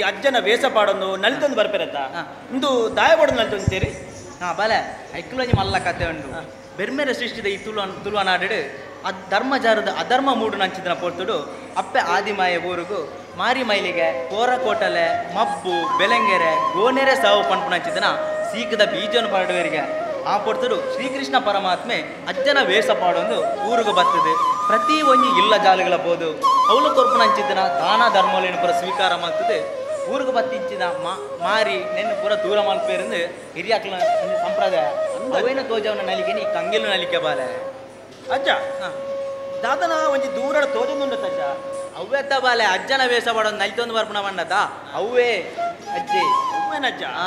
ಅಜ್ಜನ ವೇಷ ಪಾಡೊಂದು ನಲಿತೊಂದು ಬರ್ಪೆರತ್ತ ಇಂದು ದಾಯ ಬಡದು ನಲಿತೊಂತೀರಿ ಹಾ ಬಲೆ ಐಕ್ಲೊಂಜಿ ಮಲ್ಲ ಕತೆ ಉಂಡು ಬೆರ್ಮೆರೆ ಸೃಷ್ಟಿದ ಈ ತುಳು ತುಳುವ ನಾಡು ಅದ್ ಧರ್ಮಜಾರದ ಅಧರ್ಮ ಮೂಡು ನಂಚಿದನ ಪೊರ್ತುಡು ಅಪ್ಪೆ ಆದಿಮಾಯ ಊರುಗು ಮಾರಿ ಮೈಲಿಗೆ ಕೋರಕೋಟಲೆ ಮಬ್ಬು ಬೆಲೆಂಗೆರೆ ಗೋನೆರೆ ಸಾವು ಪಂಪು ನಂಚಿದನ ಸೀಕದ ಬೀಜನ ಪರಡುವರಿಗೆ ಆ ಪೊರ್ತುಡು ಶ್ರೀಕೃಷ್ಣ ಪರಮಾತ್ಮೆ ಅಜ್ಜನ ವೇಷ ಪಾಡೊಂದು ಊರುಗು ಬರ್ತದೆ ಪ್ರತಿ ಒಂಜಿ ಇಲ್ಲ ಜಾಲಗಳ ಬೋದು ಅವಳು ಕೊರ್ಪು ನಂಚಿದನ ದಾನ ಧರ್ಮಲೇನು ಪುರ ಸ್ವೀಕಾರ ಮಾಡ್ತದೆ ಊರಿಗೆ ಬತ್ತಿಂಚಿದ ಮಾ ಮಾರಿ ನೆನ್ನು ಪೂರ ದೂರ ಮಲ್ಪೇರಿಂದ ಹಿರಿಯಾಕ್ಲ ಸಂಪ್ರದಾಯ ಅವೇನ ತೋಜವನ ನಲಿಕೆ ನೀ ಕಂಗಿಲು ನಲಿಕೆ ಬಾಲೆ ಅಜ್ಜ ದಾದನ ಒಂಜಿ ದೂರ ತೋಜೊಂದುಂಡ ಸಜ್ಜ ಅವ್ವೆತ್ತ ಬಾಲೆ ಅಜ್ಜನ ವೇಷ ಪಡೋದು ನಲಿತೊಂದು ಬರ್ಪಣ ಬಂಡದ ಅವೇ ಅಜ್ಜಿ ಅವ್ವೇನಜ್ಜ ಹಾ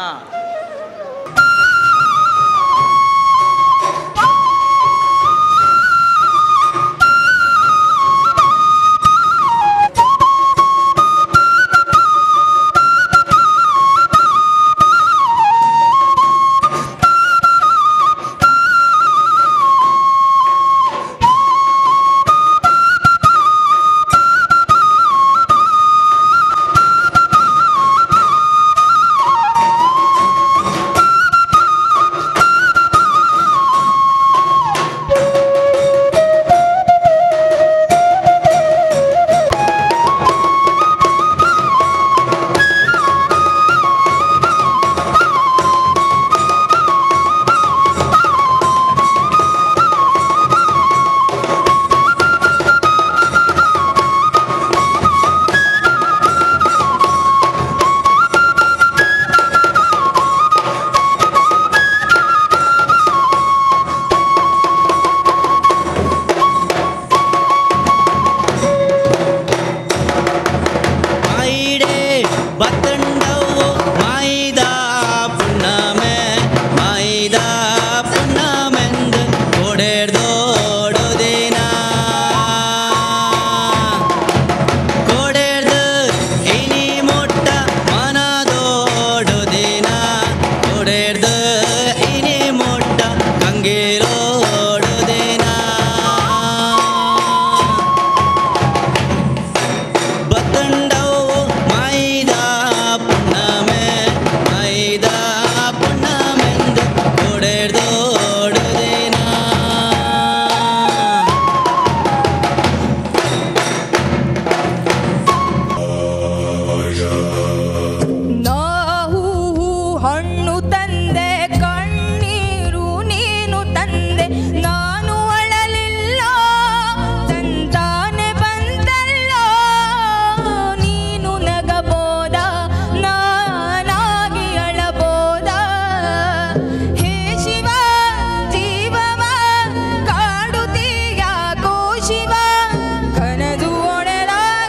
ಮಾಯಿಡೆ ಬತ್ತಂಡವು ಮಾಯಿದ ಪುಣ್ಣಮೆ ಮಾಯಿದ ಪುಣ್ಣಮೆಂದು ಕೊಡೆರ್ದೋಡು ದಿನ ಕೊಡೆರ್ದು ಇನಿ ಮೊಟ್ಟ ಮನದೋಡು ದಿನ ಕೊಡೆರ್ದು ಇನಿ ಮೊಟ್ಟ ಕಂಗೇರೋಡು ದಿನ ಬತ್ತಂಡವು ಮೈದಾ ಪುಣ್ಣಮೆ ಮೈದಾ ಪುಣ್ಣಮೆಂದು ಕೊಡೆರ್ದೋಡು ದಿನ ನಾವು ಹಣ್ಣು ತಂದೆ ಕಣ್ಣೀರು ನೀನು ತಂದೆ ನಾನು ಅಳಲಿಲ್ಲ ತಂತಾನೆ ಬಂದಲ್ಲ ನೀನು ನಗಬೋದ ನಾನಾಗಿ ಅಳಬೋದ ಹೇ ಶಿವ ಜೀವವ ಕಾಡುತ್ತೀಯಾಕೋ ಶಿವ ಕನದು ಒಡೆದಾಗ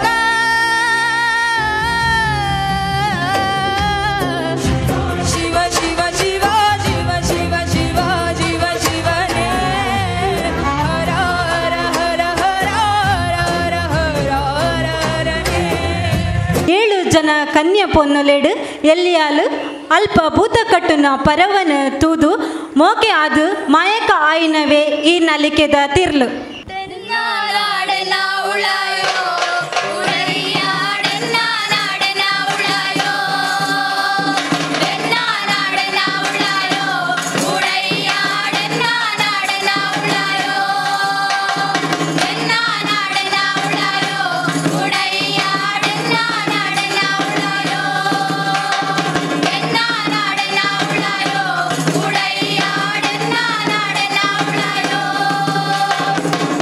ಶಿವ ಶಿವ ಶಿವ ಶಿವ ಶಿವ ಶಿವ ಶಿವ ಶಿವನೇ ಹರ ಹರ ಹರ ಹರ ಹರ ಹರ ಹರ ಹರನೇ ಏಳು ಜನ ಕನ್ಯ ಪೊನ್ನೊಲೆಡು ಎಲ್ಲಿಯಾಲು ಅಲ್ಪ ಭೂತ ಕಟ್ಟುನ ಪರವನ ತೂದು ಮೋಕೆ ಆದು ಮಾಯಕ ಆಯಿನವೇ ಈ ನಲಿಕೆದ ತಿರ್ಲು ಉಡಯ್ಯಾಡೆನ್ನ ನಾಡೆನ ಉಳಾಯೋ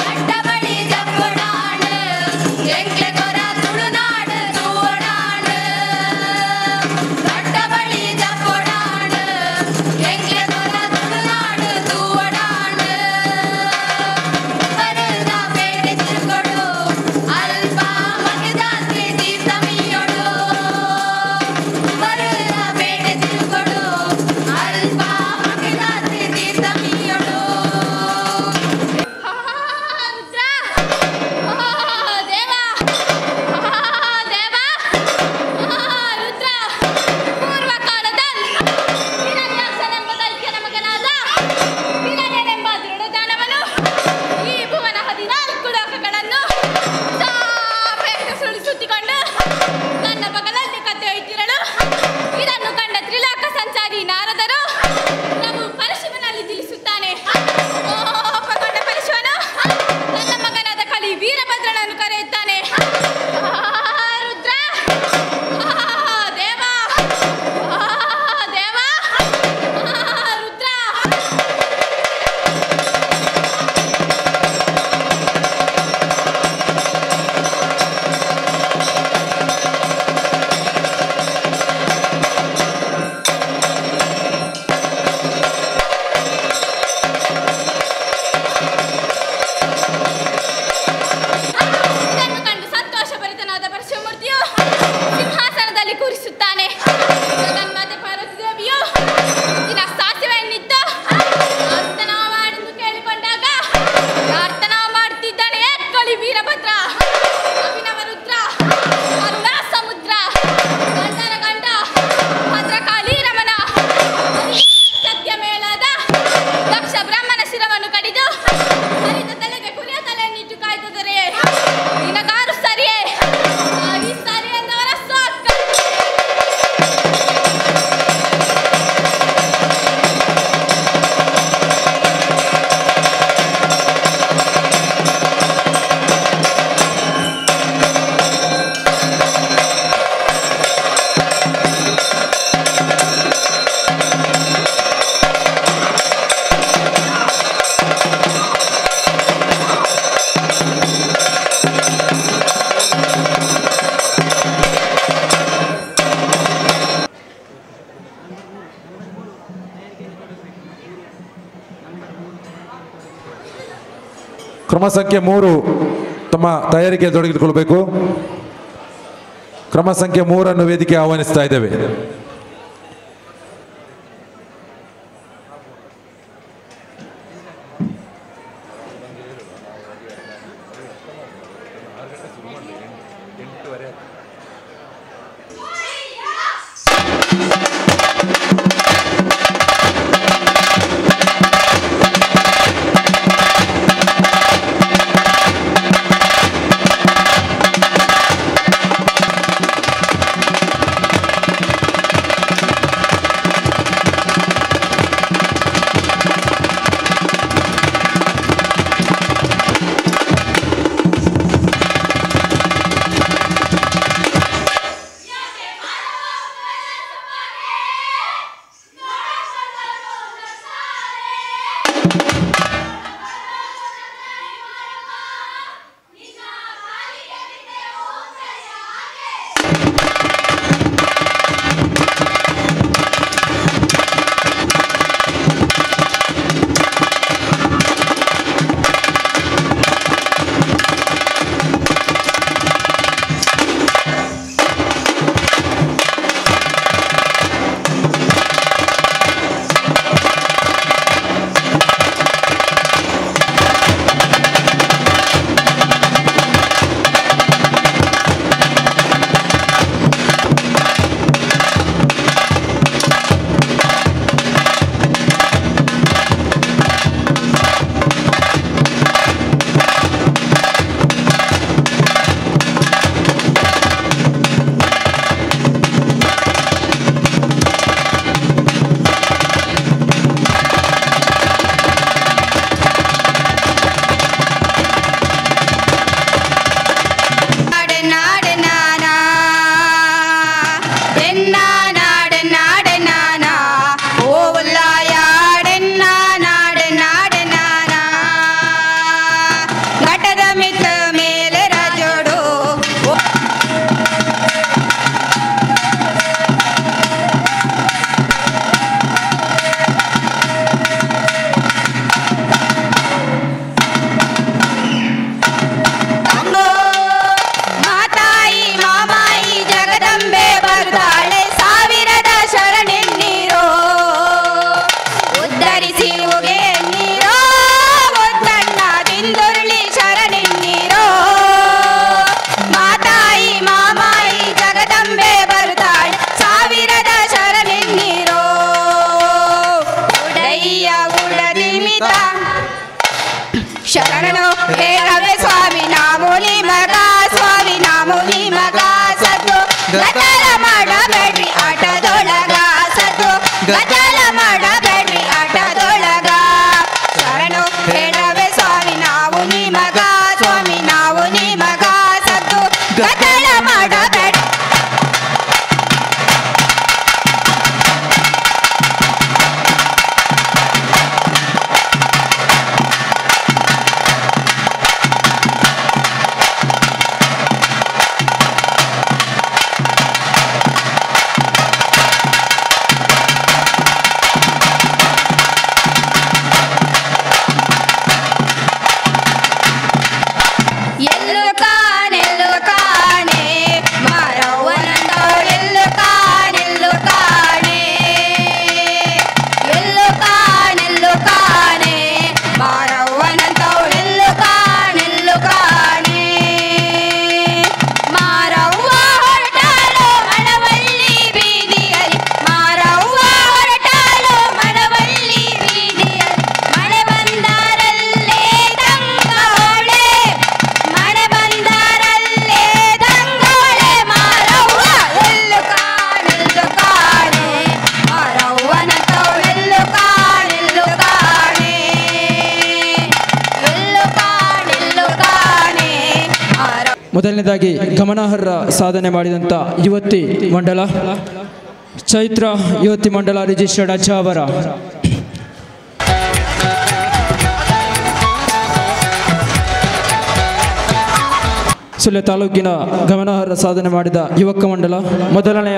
ಕ್ರಮ ಸಂಖ್ಯೆ ಮೂರು ತಮ್ಮ ತಯಾರಿಕೆ ತೊಡಗಿಸಿಕೊಳ್ಬೇಕು ಕ್ರಮ ಸಂಖ್ಯೆ ಮೂರನ್ನು ವೇದಿಕೆ ಆಹ್ವಾನಿಸ್ತಾ ಇದ್ದೇವೆ நாடு நாடு நானா தென்னா நாடு நாடு நானா ಓವುಲ್ಲಾಯಾಡೆನ್ನ ನಾಡು ನಾಡು ನಾನಾ ಘಟದ ಮಿತ್ತ ಮೇಲೆ ರಾಜೋಡು ಮಾತಾಯಿ ಮಾಮಾಯಿ ಜಗದಂಬೆ ಬರ್ತಾಳೆ ಸಾವಿರದ ಶರಣೆನ್ನೀರೋ ಉದ್ಧರಿಸಿ ಉಗೆ ನೀರೋ ಒದ್ದಣ್ಣ ಬಿಂದುರುಳಿ ಶರಣೆನ್ನೀರೋ ಮಾತಾಯಿ ಮಾಮಾಯಿ ಜಗದಂಬೆ ಬರ್ತಾಳೆ ಸಾವಿರದ ಶರಣೆನ್ನೀರೋ ಉಡಯ್ಯ ಉಡದಿಮಿತ ಶರಣನು ಹೇಳವೆ ಸ್ವಾಮಿ ನಾಮೂಲಿ ಮಗ ಸ್ವಾಮಿ ನಾಮೂಲಿ ಮಗ ಸತ್ತು ಗಜಲ ಮಾಡಬೇಡ್ರಿ ಆಟದೊಳಗ ಸತ್ತು ಗಜಲ ಮಾಡಬೇಡ್ರಿ ಆಟದೊಳಗ ಶರಣು ಹೇಳವೆ ಸ್ವಾಮಿ ನಾವು ನೀ ಮಗ ಸ್ವಾಮಿ ನಾವು ನೀ ಮಗ ಸತ್ತು ಗಜಲ ಮಾಡಬೇಡ್ರಿ ಎಲ್ಲು ಕಾಣೆಲ್ಲು ಕಾಣೆ ಮಾರವ್ವನಂದವಳೆಲ್ಲು ಕಾಣೆಲ್ಲು ಕಾಣೆ ಎಲ್ಲು ಕಾಣೆಲ್ಲು ಕಾಣೆ ಮಾರವ್ವನಂತವಳೆಲ್ಲು ಕಾಣೆಲ್ಲು ಕಾಣೆ ಮಾರವ್ವ ಹೊರಟಾಳು ಮಣವಳ್ಳಿ ಬೀದಿಯಲ್ಲಿ ಮಾರವ್ವ ಹೊರಟಾಳು ಮಣವಳ್ಳಿ ಬೀದಿಯಲ್ಲಿ ಮಳೆ ಬಂದಾರಲ್ಲೇ ತಂಗೋಳೆ ಮಳೆ ಬಂದಾರಲ್ಲೇ ತಂಗೋಳೆ ಮಾರವ್ವ ಎಲ್ಲು ಕಾಣೆಲ್ಲು ಕಾಣೆ ಮಾರವ್ವನ ತವಳೆಲ್ಲು ಕಾಣೆಲ್ಲು ಕಾಣೆ ಎಲ್ಲು ಕಾಣೆಲ್ಲು ಕಾಣೆ ಮಾರವ್ವ ಮೊದಲನೇದಾಗಿ ಗಮನಾರ್ಹ ಸಾಧನೆ ಮಾಡಿದಂಥ ಯುವತಿ ಮಂಡಲ ಚೈತ್ರ ಯುವತಿ ಮಂಡಲ ರಿಜಿಸ್ಟರ್ಡ್ ಅಜ್ಜಾವರ ಸುಳ್ಯ ತಾಲೂಕಿನ ಗಮನಾರ್ಹ ಸಾಧನೆ ಮಾಡಿದ ಯುವಕ ಮಂಡಲ ಮೊದಲನೆಯ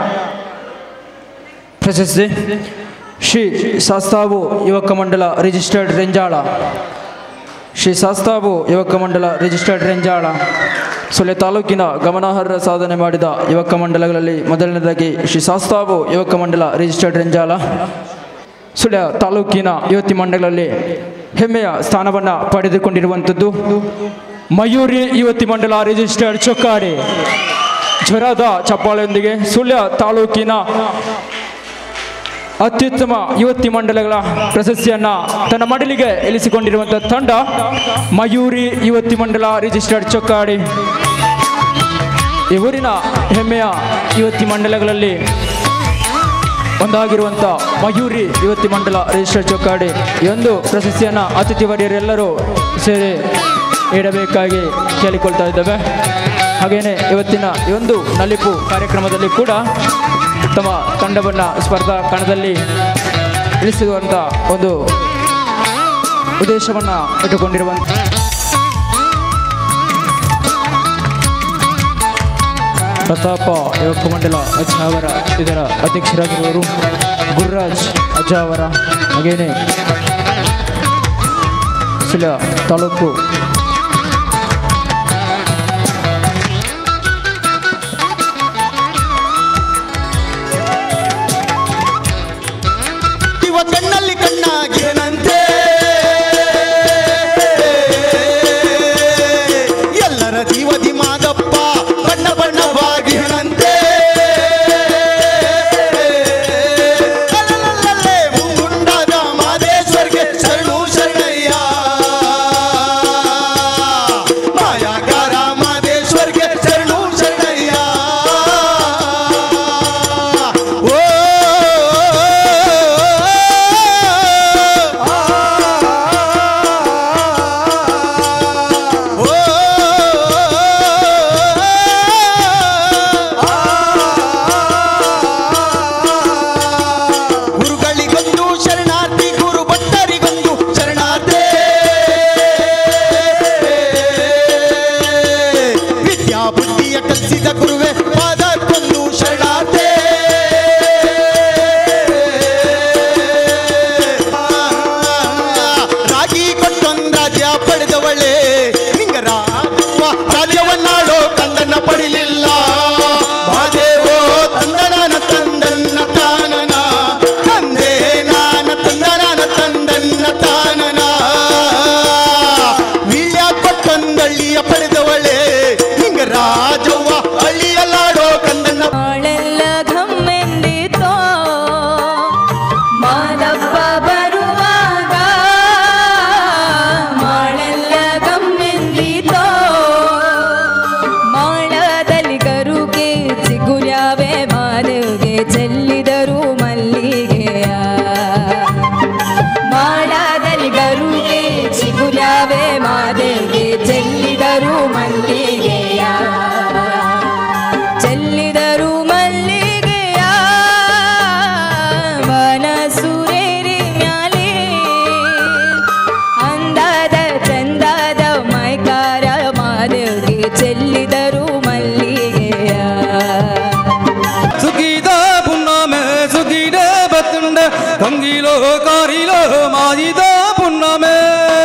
ಪ್ರಶಸ್ತಿ ಶ್ರೀ ಶಾಸ್ತಾವು ಯುವಕ ಮಂಡಲ ರಿಜಿಸ್ಟರ್ಡ್ ರೆಂಜಾಳ ಶ್ರೀ ಶಾಸ್ತಾಬು ಯುವಕ ಮಂಡಲ ರಿಜಿಸ್ಟರ್ಡ್ ರೆಂಜಾಳ ಸೊಳ್ಳೆ ತಾಲೂಕಿನ ಗಮನಾರ್ಹ ಸಾಧನೆ ಮಾಡಿದ ಯುವಕ ಮಂಡಲಗಳಲ್ಲಿ ಮೊದಲನೇದಾಗಿ ಶ್ರೀ ಶಾಸ್ತಾಬು ಯುವಕ ಮಂಡಲ ರಿಜಿಸ್ಟರ್ಡ್ ರೆಂಜಾಳ ಸುಳ್ಯ ತಾಲೂಕಿನ ಯುವತಿ ಮಂಡಲಗಳಲ್ಲಿ ಹೆಮ್ಮೆಯ ಸ್ಥಾನವನ್ನು ಪಡೆದುಕೊಂಡಿರುವಂಥದ್ದು ಮಯೂರಿ ಯುವತಿ ಮಂಡಲ ರಿಜಿಸ್ಟರ್ಡ್ ಚೊಕ್ಕಾಡಿ ಜ್ವರದ ಚಪ್ಪಾಳೆಯೊಂದಿಗೆ ಸುಳ್ಯ ತಾಲೂಕಿನ ಅತ್ಯುತ್ತಮ ಯುವತಿ ಮಂಡಲಗಳ ಪ್ರಶಸ್ತಿಯನ್ನ ತನ್ನ ಮಡಲಿಗೆ ಇಳಿಸಿಕೊಂಡಿರುವಂಥ ತಂಡ ಮಯೂರಿ ಯುವತಿ ಮಂಡಲ ರಿಜಿಸ್ಟರ್ಡ್ ಚೊಕ್ಕಾಡಿ ಈ ಊರಿನ ಹೆಮ್ಮೆಯ ಯುವತಿ ಮಂಡಲಗಳಲ್ಲಿ ಒಂದಾಗಿರುವಂಥ ಮಯೂರಿ ಯುವತಿ ಮಂಡಲ ರಿಜಿಸ್ಟರ್ಡ್ ಚೊಕ್ಕಾಡಿ ಈ ಒಂದು ಪ್ರಶಸ್ತಿಯನ್ನು ಅತಿಥಿ ವರ್ಯರೆಲ್ಲರೂ ಸೇರಿ ನೀಡಬೇಕಾಗಿ ಕೇಳಿಕೊಳ್ತಾ ಇದ್ದೇವೆ ಹಾಗೆಯೇ ಇವತ್ತಿನ ಈ ಒಂದು ನಲಿಪು ಕಾರ್ಯಕ್ರಮದಲ್ಲಿ ಕೂಡ ತಮ್ಮ ತಂಡವನ್ನು ಸ್ಪರ್ಧಾ ಕಣದಲ್ಲಿ ಇಳಿಸುವಂಥ ಒಂದು ಉದ್ದೇಶವನ್ನು ಇಟ್ಟುಕೊಂಡಿರುವಂಥ ಪ್ರತಾಪ ಯುವಕ ಮಂಡಲ ಅಜ್ಜಾವರ ಇದರ ಅಧ್ಯಕ್ಷರಾಗಿರುವವರು ಗುರುರಾಜ್ ಅಜ್ಜಾವರ ಹಾಗೇನೆ ಸುಳ್ಯ ತಾಲೂಕು ಇವ ಕಣ್ಣಲ್ಲಿ ಕಣ್ಣಾಗಿರನಂತೆ ಎಲ್ಲರ ಜೀವದಿ ಮಾದಪ್ಪ ಬಣ್ಣ ಬಣ್ಣವಾಗಿರನಂತೆ ಅಲ್ಲಲ್ಲಲ್ಲೇ ಮುಂಗುಂಡಾದ ಮಾದೇಶ್ವರ್ಗೆ ಶರಣು ಶರಣಯ್ಯ ಮಾಯಾಗಾರ ಮಾದೇಶ್ವರ್ಗೆ ಶರಣು ಶರಣಯ್ಯ ಓ ಗುರುಗಳಿಗೊಂದು ಶರಣಾರ್ಥಿ ಗುರು ಭಟ್ಟರಿಗೊಂದು ಶರಣಾರ್ಥಿ ವಿದ್ಯಾ ಬುದ್ಧಿಯ ಕಲಿಸಿದ ಗುರುವೆ ಪಾದಕ್ಕೊಂದು ಶರಣಾರ್ಥಿ ರಾಗಿ ಕೊಟ್ಟೊಂದು ರಾಜ್ಯ ಪಡೆದವಳೆ ನಿಂಗರ ರಾಜ್ಯವನ್ನಾಡೋ ಕಂದನ್ನ ಪಡಿಲಿಲ್ಲ ಮಾದೇವೋ ತಂದನ ತಂದನ್ನ ತಾನನ ತಂದೆ ನಾನ ತಂದನ ತಂದನ್ನ ತಾನನ ವೀಳ್ಯ ಕೊಟ್ಟೊಂದಳ್ಳಿಯ ಪಡೆದವಳೆ ನಿಂಗ ರಾಜವ್ವ ಹಳ್ಳಿಯಲ್ಲಾಡೋ ಕಂದನ್ನ ಬಾಳೆಲ್ಲ ಘಮ್ಮೆಂದಿತೋ ಮಾದಪ್ಪ ಬರುವಾಗ ಮಾಳೆಲ್ಲ ಗಮ್ಮೆಂದಿತೋ ಮಾಳದಲ್ಲಿ ಗರುಗೆ ಚಿಗುರ್ಯಾವೆ ಮಾದೇವ್ಗೆ ಚೆಲ್ಲಿದರು ಮಲ್ಲಿಗೆಯ ಮಾಳದಲ್ಲಿ ಗರುಗೆ ಚಿಗುರ್ಯಾವೆ ಮಾದೇವ್ಗೆ ಚೆಲ್ಲಿದರು ಮಲ್ಲಿಗೆಯ ಚೆಲ್ಲಿದರು ಮಲ್ಲಿಗೆಯ ಮನಸುರೇರಿ ಮ್ಯಾಲೆ ಅಂದಾದ ಚಂದಾದ ಮೈಕಾರ ಮಾದೇವ್ಗೆ ಚೆಲ್ಲಿದರು ಮಲ್ಲಿಗೆಯ ಸುಖಿದ ಪುನ್ನಮೆ ಸುಖಿಡ ಬತ್ತುಂಡ ಕಂಗಿಲೋ ಕಾರಿಲೋ ಮಾದಿದ ಪುನ್ನಮೆ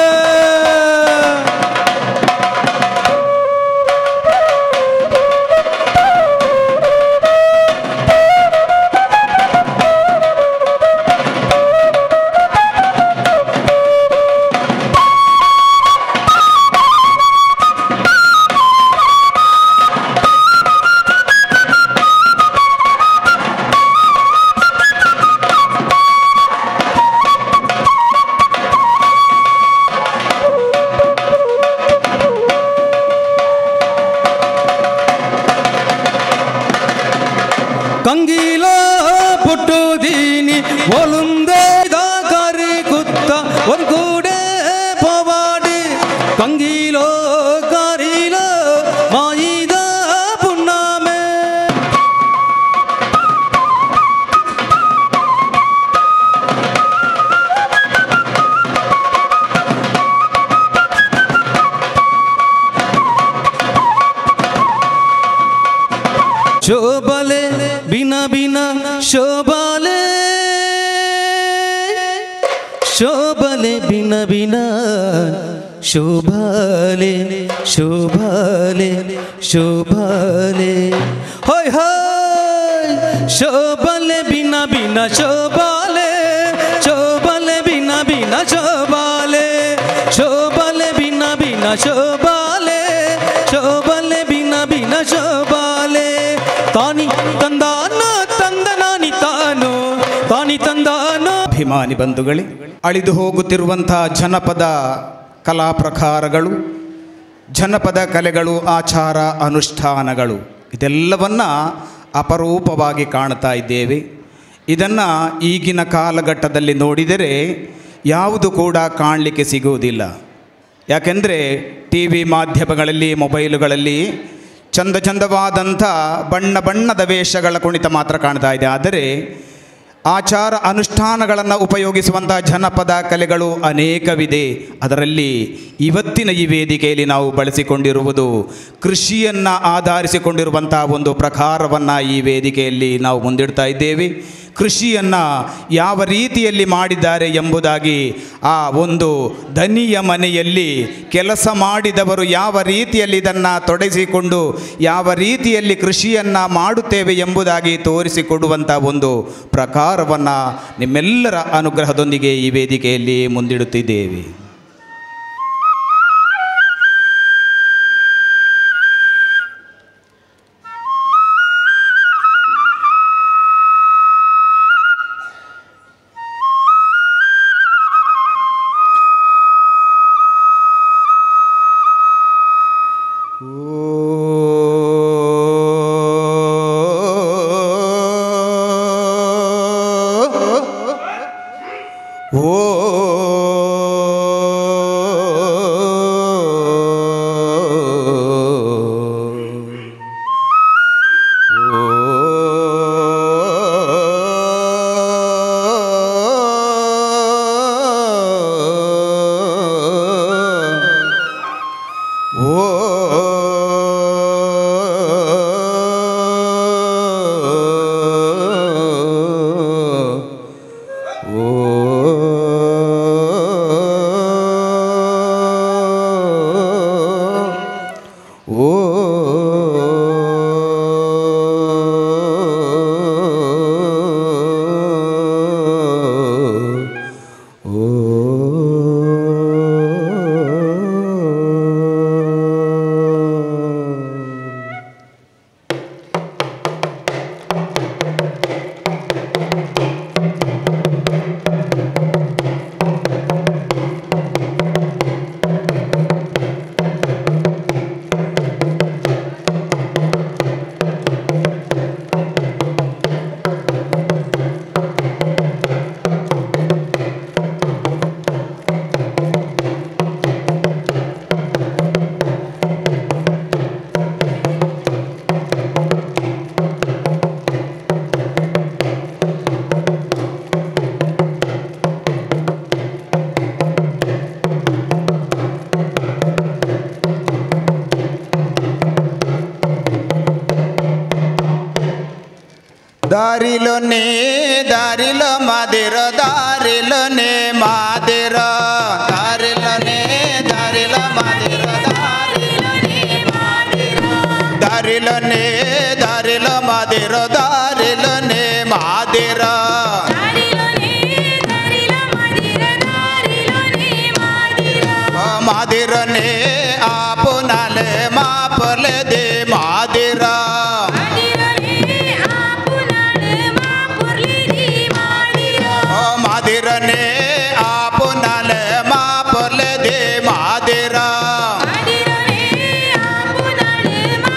ಕಂಗಿಲೋ ಪುಟ್ಟುದೀನಿ ಒಲುಂದೆ ದಾಕರಿ ಕುತ್ತ ಒಂದು ಕೂಡೆ ಪವಾಡಿ ಕಂಗಿಲೋ ಕಾರಿಲೋ ಮಾಯಿದ ಪುಣ್ಣಾಮೆ ಶೋಭಲೆ ಬಿನ ಬಿನ ಶೋಭಲೆ ಶೋಭಲೆ ಬಿನ ಬಿನ ಶೋಭಾಲೆ ಶೋಭಾಲೆ ಶೋಭಾಲೆ ಹೋಯ್ ಹೋಯ್ ಶೋಭಾಲೆ ಬಿನ ಬಿನ ಶೋಭಾಲೆ ಶೋಭಾಲೆ ಬಿನ ಬಿನ ಶೋಭಾಲೆ ಶೋಭಾಲೆ ಬಿನ ಬಿನ ಶೋಭಾಲೆ ಶೋಭಾಲೆ ಬಿನ ಬಿನ ಶೋಭಾಲೆ ತಾನಿ ತಂದಾನ ತಂದ ನಾನಿ ತಾನು ತಾನಿ ತಂದಾನು ಅಭಿಮಾನಿ ಬಂಧುಗಳೇ ಅಳಿದು ಹೋಗುತ್ತಿರುವಂಥ ಜನಪದ ಕಲಾ ಪ್ರಕಾರಗಳು ಜನಪದ ಕಲೆಗಳು ಆಚಾರ ಅನುಷ್ಠಾನಗಳು ಇದೆಲ್ಲವನ್ನ ಅಪರೂಪವಾಗಿ ಕಾಣ್ತಾ ಇದ್ದೇವೆ ಇದನ್ನು ಈಗಿನ ಕಾಲಘಟ್ಟದಲ್ಲಿ ನೋಡಿದರೆ ಯಾವುದು ಕೂಡ ಕಾಣಲಿಕ್ಕೆ ಸಿಗುವುದಿಲ್ಲ ಯಾಕೆಂದರೆ ಟಿ ವಿ ಮಾಧ್ಯಮಗಳಲ್ಲಿ ಮೊಬೈಲುಗಳಲ್ಲಿ ಚಂದ ಚಂದವಾದಂಥ ಬಣ್ಣ ಬಣ್ಣದ ವೇಷಗಳ ಕುಣಿತ ಮಾತ್ರ ಕಾಣ್ತಾ ಇದೆ ಆದರೆ ಆಚಾರ ಅನುಷ್ಠಾನಗಳನ್ನು ಉಪಯೋಗಿಸುವಂಥ ಜನಪದ ಕಲೆಗಳು ಅನೇಕವಿದೆ ಅದರಲ್ಲಿ ಇವತ್ತಿನ ಈ ವೇದಿಕೆಯಲ್ಲಿ ನಾವು ಬಳಸಿಕೊಂಡಿರುವುದು ಕೃಷಿಯನ್ನು ಆಧರಿಸಿಕೊಂಡಿರುವಂಥ ಒಂದು ಪ್ರಕಾರವನ್ನು ಈ ವೇದಿಕೆಯಲ್ಲಿ ನಾವು ಮುಂದಿಡ್ತಾ ಇದ್ದೇವೆ ಕೃಷಿಯನ್ನು ಯಾವ ರೀತಿಯಲ್ಲಿ ಮಾಡಿದ್ದಾರೆ ಎಂಬುದಾಗಿ ಆ ಒಂದು ಧನಿಯ ಮನೆಯಲ್ಲಿ ಕೆಲಸ ಮಾಡಿದವರು ಯಾವ ರೀತಿಯಲ್ಲಿ ಇದನ್ನು ತೊಡಗಿಸಿಕೊಂಡು ಯಾವ ರೀತಿಯಲ್ಲಿ ಕೃಷಿಯನ್ನು ಮಾಡುತ್ತೇವೆ ಎಂಬುದಾಗಿ ತೋರಿಸಿಕೊಡುವಂಥ ಒಂದು ಪ್ರಕಾರವನ್ನು ನಿಮ್ಮೆಲ್ಲರ ಅನುಗ್ರಹದೊಂದಿಗೆ ಈ ವೇದಿಕೆಯಲ್ಲಿ ಮುಂದಿಡುತ್ತಿದ್ದೇವೆ ಓ దారిలోనే దారిలో మాదిర దారిలోనే మాదిర దారిలోనే దారిలో మాదిర దారిలోనే దారిలో మాదిర దారిలోనే మాదిర మాదిరనే ఆపునాలే మాపలే దే మాదిరా మాదిరనే ఆపునలే మాపలే దే మాదిరా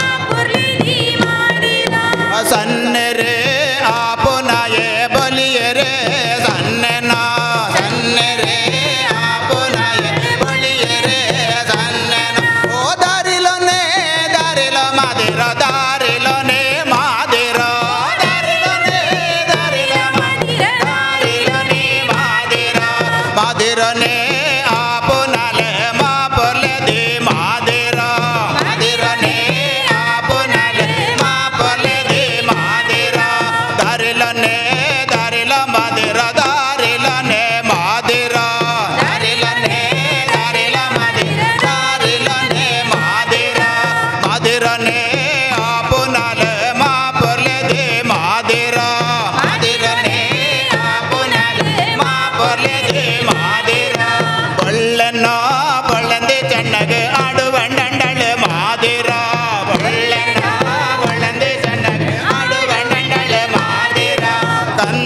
ಸನ್ನೆರೆ ಆಪುನಾಯೇ ಬಲಿಯೇ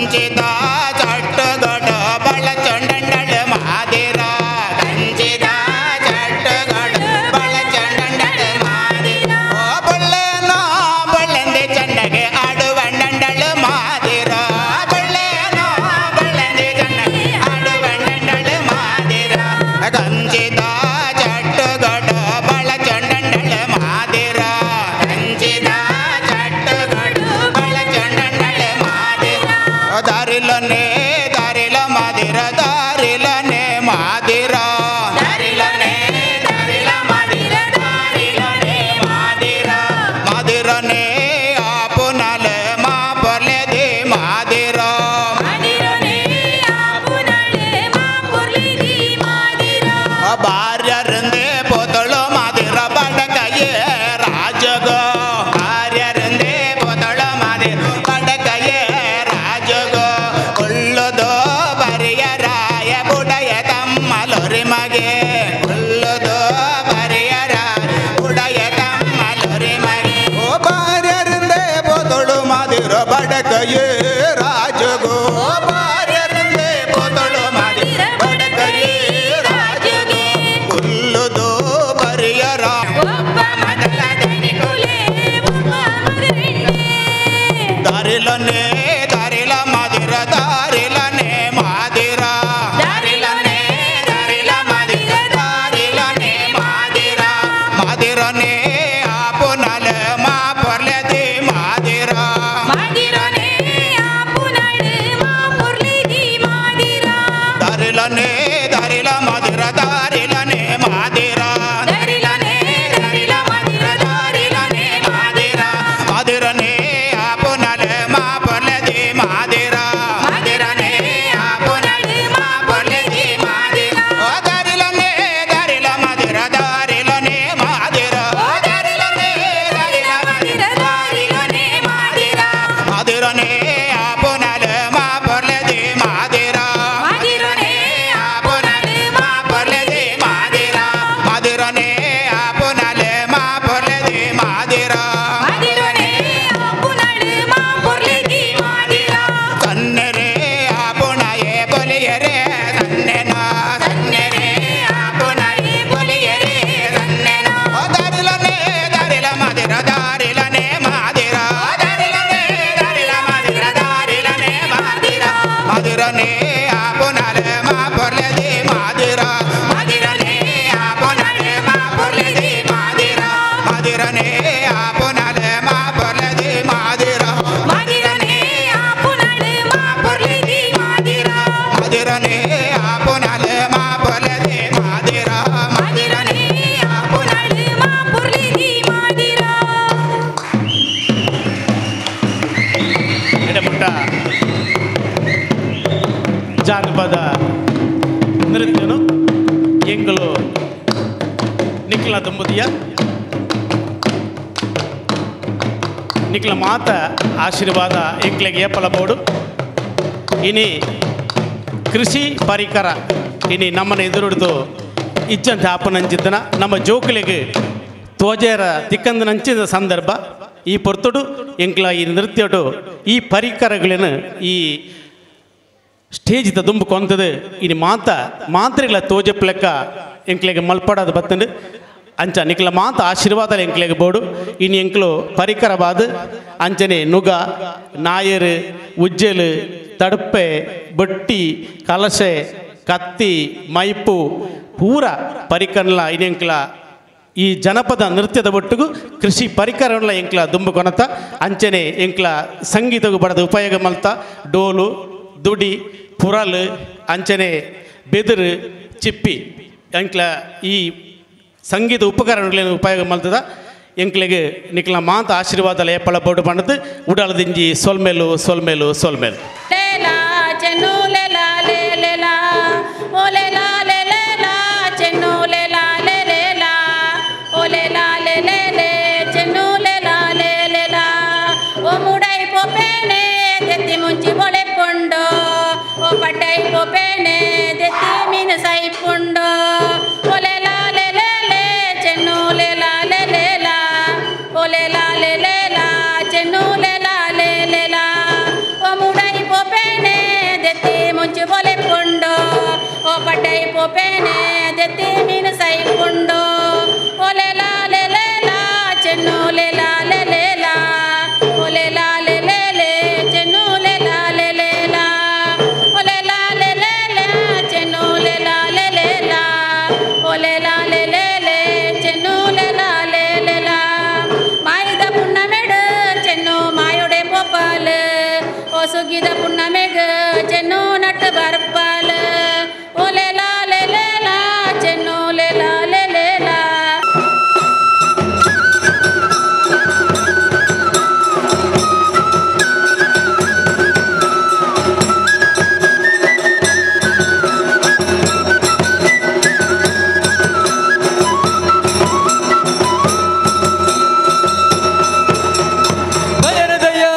ಕಂಚಿದ ಚಟ್ಟಗಡ ಬಳ ಚಂಡಂಡಳ ಮಾದಿರ ಕಂಚಿದ ಚಟ್ಟಗಡ ಬಳ ಚಂಡಂಡಳ ಮಾದಿರ ಓ ಬಳ್ಳೆನೋ ಬಳ್ಳೆಂದೆ ಚೆನ್ನಗೆ ಆಡುವಂಡಂಡಳ ಮಾದಿರ ಬಳ್ಳೆನೋ ಬಳ್ಳೆಂದೆ ಚೆನ್ನಗೆ ಆಡುವಂಡಂಡಳ ಮಾದಿರ ಕಂಚಿದ ಚಟ್ಟಗಡ ಬಳ ಚಂಡಂಡಳ ಮಾದಿರ ಕಂಚಿದ ಚಟ್ಟಗಡ ಬಳ ಚಂಡಂಡಳ ಮಾದಿರ దారిలోనే దారిల మాదిర దారిలోనే మాదిర దారిలోనే దారిల మాదిర దారిలోనే మాదిర మాదిరనే ఆపునల మా పొర్లేది మాదిర మాదిరనే ఆపునల మా పొర్లేది మాదిర భార్యరిందే పోతಳು మాదిర బడకయే రాజగ భార్యరిందే పోతಳು మాదిర ಬಡಕಯೇ ರಾಜಗ ಉಳ್ಳದು ಬರಿಯ ರಾಯ ಬುಡಯ ತಮ್ಮಲೊರಿ ಮಗೆ ಉಳ್ಳದು ಬರಿಯ ರಾಯ ಬುಡಯ ತಮ್ಮಲೊರಿ ಮಗೆ ಓ ಭಾರ್ಯರಿಂದೆ ಬೋತಳು ಮಾದಿರ ಬಡಕಯೇ ರಾಜಗೋ ಭಾರ್ಯರಿಂದೆ ಬೋತಳು ಮಾದಿರ ಬಡಕಯೇ ರಾಜಗೋ ಉಳ್ಳದು ಬರಿಯ ರಾಯ ಒಬ್ಬ ಮದಲ ದನಿಗುಲೆ ಒಬ್ಬ దారిలోనే దారిల మాదిర దారిలోనే మాదిర దారిలోనే దారిల మాదిర దారిలోనే మాదిర మాదిరనే ఆపునల మా పొర్లేది మాదిర మాదిరనే ఆపునల మా పొర్లేది మాదిర దారిలోనే దారిల మాదిర దారిలోనే మాదిర దారిలోనే దారిల మాదిర దారిలోనే మాదిర మాదిరనే ఆపునల మా పొర్లేది మాదిర మాదిరనే ఆపునల మా పొర్లేది మాదిర ఓ దారిలోనే దారిల మాదిర దారిలోనే మాదిర ఓ దారిలోనే దారిల మాదిర దారిలోనే మాదిర మాదిరనే ఆపునల మా పొర్లేది మాదిర మాదిరనే ఆపునల మా పొర్లేది మాదిర మాదిరనే ఆపునల మా పొర్లేది మాదిర మాదిరనే ఆపునల మా పొర్లేది మాదిర సన్నెరే ఆపునయే బొలియరే సన్నెన సన్నెరే ఆపునయే బొలియరే సన్నెన ఓ దారిలనే దారిల మాదిర దారిలనే మాదిర దారిలనే దారిల మాదిర దారిలనే మాదిర మాదిరనే ఆపునల మా పొర్లేది మాదిర మాదిరనే ఆపునల మా పొర్లేది మాదిర మాదిరనే ఆపునల మా పొర్లేది మాదిర మాదిరనే ఆపునల మా పొర్లేది మాదిర మాదిరనే ఆపునల మా పొర్లేది మాదిర మాదిరనే ఆపునల మా పొర్లేది మాదిర ಎಡಮುಟ್ಟ ಜಾನಪದ ನೃತ್ಯನು ಎಂಗಳು ನಿಖಿಲ ದಂಬುದಿಯ ನಿಖಿಲ ಮಾತ ಆಶೀರ್ವಾದ ಎಂಕ್ಲೆಗೆ ಏಪಲಬೋಡು ಇನಿ ಕೃಷಿ ಪರಿಕರ ಇನಿ ನಮ್ಮನ್ನು ಎದುರುಡ್ದು ಇಚ್ಚಂತ ಆಪನಂಚಿದ್ದನ ನಮ್ಮ ಜೋಕುಲಿಗೆ ತೋಜೇರ ತಿಕ್ಕಂದು ನಂಚಿದ ಸಂದರ್ಭ ಈ ಪೊರ್ತುಡು ಎಂಕ್ಲ ಈ ನೃತ್ಯಡು ಈ ಪರಿಕರಗಳನ್ನು ಈ ಸ್ಟೇಜ್ ದುಂಬು ಕೊಂತದು ಇನಿ ಮಾತ ಮಾತ್ರೆಗಳ ತೋಜಪ್ ಲೆಕ್ಕ ಎಂಕ್ಲೆಗೆ ಮಲ್ಪಡೋದು ಬತ್ತಂಡು ಅಂಚ ನಿಕ್ಲ ಮಾತ ಆಶೀರ್ವಾದ ಎಂಕ್ಲೆಗೆ ಬೋಡು ಇನ್ನು ಎಂಕ್ಲು ಪರಿಕರವಾದ ಅಂಚನೆ ನುಗ ನಾಯರು ಉಜ್ಜಲು ತಡಪೆ ಬಟ್ಟಿ ಕಲಸೆ ಕತ್ತಿ ಮೈಪು ಪೂರ ಪರಿಕರಲ ಇನ್ನೆಂಕ್ಲ ಈ ಜನಪದ ನೃತ್ಯದ ಒಟ್ಟಿಗೂ ಕೃಷಿ ಪರಿಕರಗಳ ಎಂಕ್ಲ ದುಂಬು ಕೊನತ ಅಂಚನೆ ಎಂಕ್ಲ ಸಂಗೀತಗೂ ಬಡದ ಉಪಯೋಗ ಮಲ್ತ ಡೋಲು ದುಡಿ ಪುರಲ್ ಅಂಚನೆ ಬೆದರು ಚಿಪ್ಪಿ ಎಂಕ್ಲ ಈ ಸಂಗೀತ ಉಪಕರಣಗಳನ್ನು ಉಪಯೋಗ ಮಲ್ತದ ಎಂಕ್ಲೆಗೆ ನಿಕ್ಲ ಮಾತ ಆಶೀರ್ವಾದ ಲೇಪಳ ಬೋಡು ಪಣದು ಉಡಾಳದಿಂಜಿ ಸೊಲ್ಮೇಲು ಸೊಲ್ಮೇಲು ಸೊಲ್ಮೇಲು ಲೇಲಾ ಚೆನ್ನು ಲೇಲಾ ಲೇ ಲೇಲಾ ಓ ಲೇಲಾ ಲೇ ಲೇಲಾ ಚೆನ್ನು ಲೇಲಾ ಲೇ ಲೇಲಾ ಓ ಲೇಲಾ ಲೇ ಲೇ ಲೇ ಚೆನ್ನು ಲೇಲಾ ಲೇ ಲೇಲಾ ಓ ಮುಡೈ ಪೊಪೇನೆ ದೆತ್ತಿ ಮುಂಚಿ ಬೊಳೆ ಪುಂಡು ಓ ಪಡ್ಡೈ ಪೊಪೇನೆ ದೆತ್ತಿ ಮೀನು ಸೈ ಪುಂಡು ಓ ಲೇಲಾ ಲೇ ಲೇ ಲೇ ಚೆನ್ನು ಲೇಲಾ ಲೇ ಲೇಲಾ ಓ ಲೇಲಾ ಲೇ ಲೇಲಾ ಚೆನ್ನು ಲೇಲಾ ಲೇ ಲೇಲಾ ಓ ಮುಡೈ ಪೊಪೇನೆ ಮುಂಚು ಬೊಲೆ ಪುಂಡು ಓ ಪಡ್ಡೈ ಪೋಪೇನೆ ದೆತ್ತಿ ಮೀನು ಸೈ ಪುಂಡು ಓಲೆ ಲಾಲೆ ಲೇಲಾ ಚೆನ್ನು ಲೇಲಾ ಲೇ ಲೇಲಾ ಓಲೆ ಲಾಲೆ ಲೇಲೆ ಚೆನ್ನು ಲೇಲಾ ಲೇ ಲೇಲಾ ಓಲೆ ಲಾಲೆ ಲೇಲೆ ಚೆನ್ನು ಲೇಲಾ ಲೇ ಲೇಲಾ ಓಲೆ ಲಾಲೆ ಲೇಲೆ ಚೆನ್ನು ಲೇಲಾ ಲೇ ಲೇಲಾ ಮಾಯಿದ ಪುಣ್ಣಮೆಡು ಚೆನ್ನು ಮಾಯೊಡೆ ಪೋಪಾಲ್ ಓ ಸುಗ್ಗಿದ ಪುಣ್ಣಮೆಗ ಚೆನ್ನು ನಟ್ಟು ಬರ್ಪಾಲ್ ಓಲೆ ಲಾಲೆ ಲೇಲಾ ಚೆನ್ನು ಲೇಲಾ ಲೇ ಲೇಲಾ ಬಯರದಯ್ಯ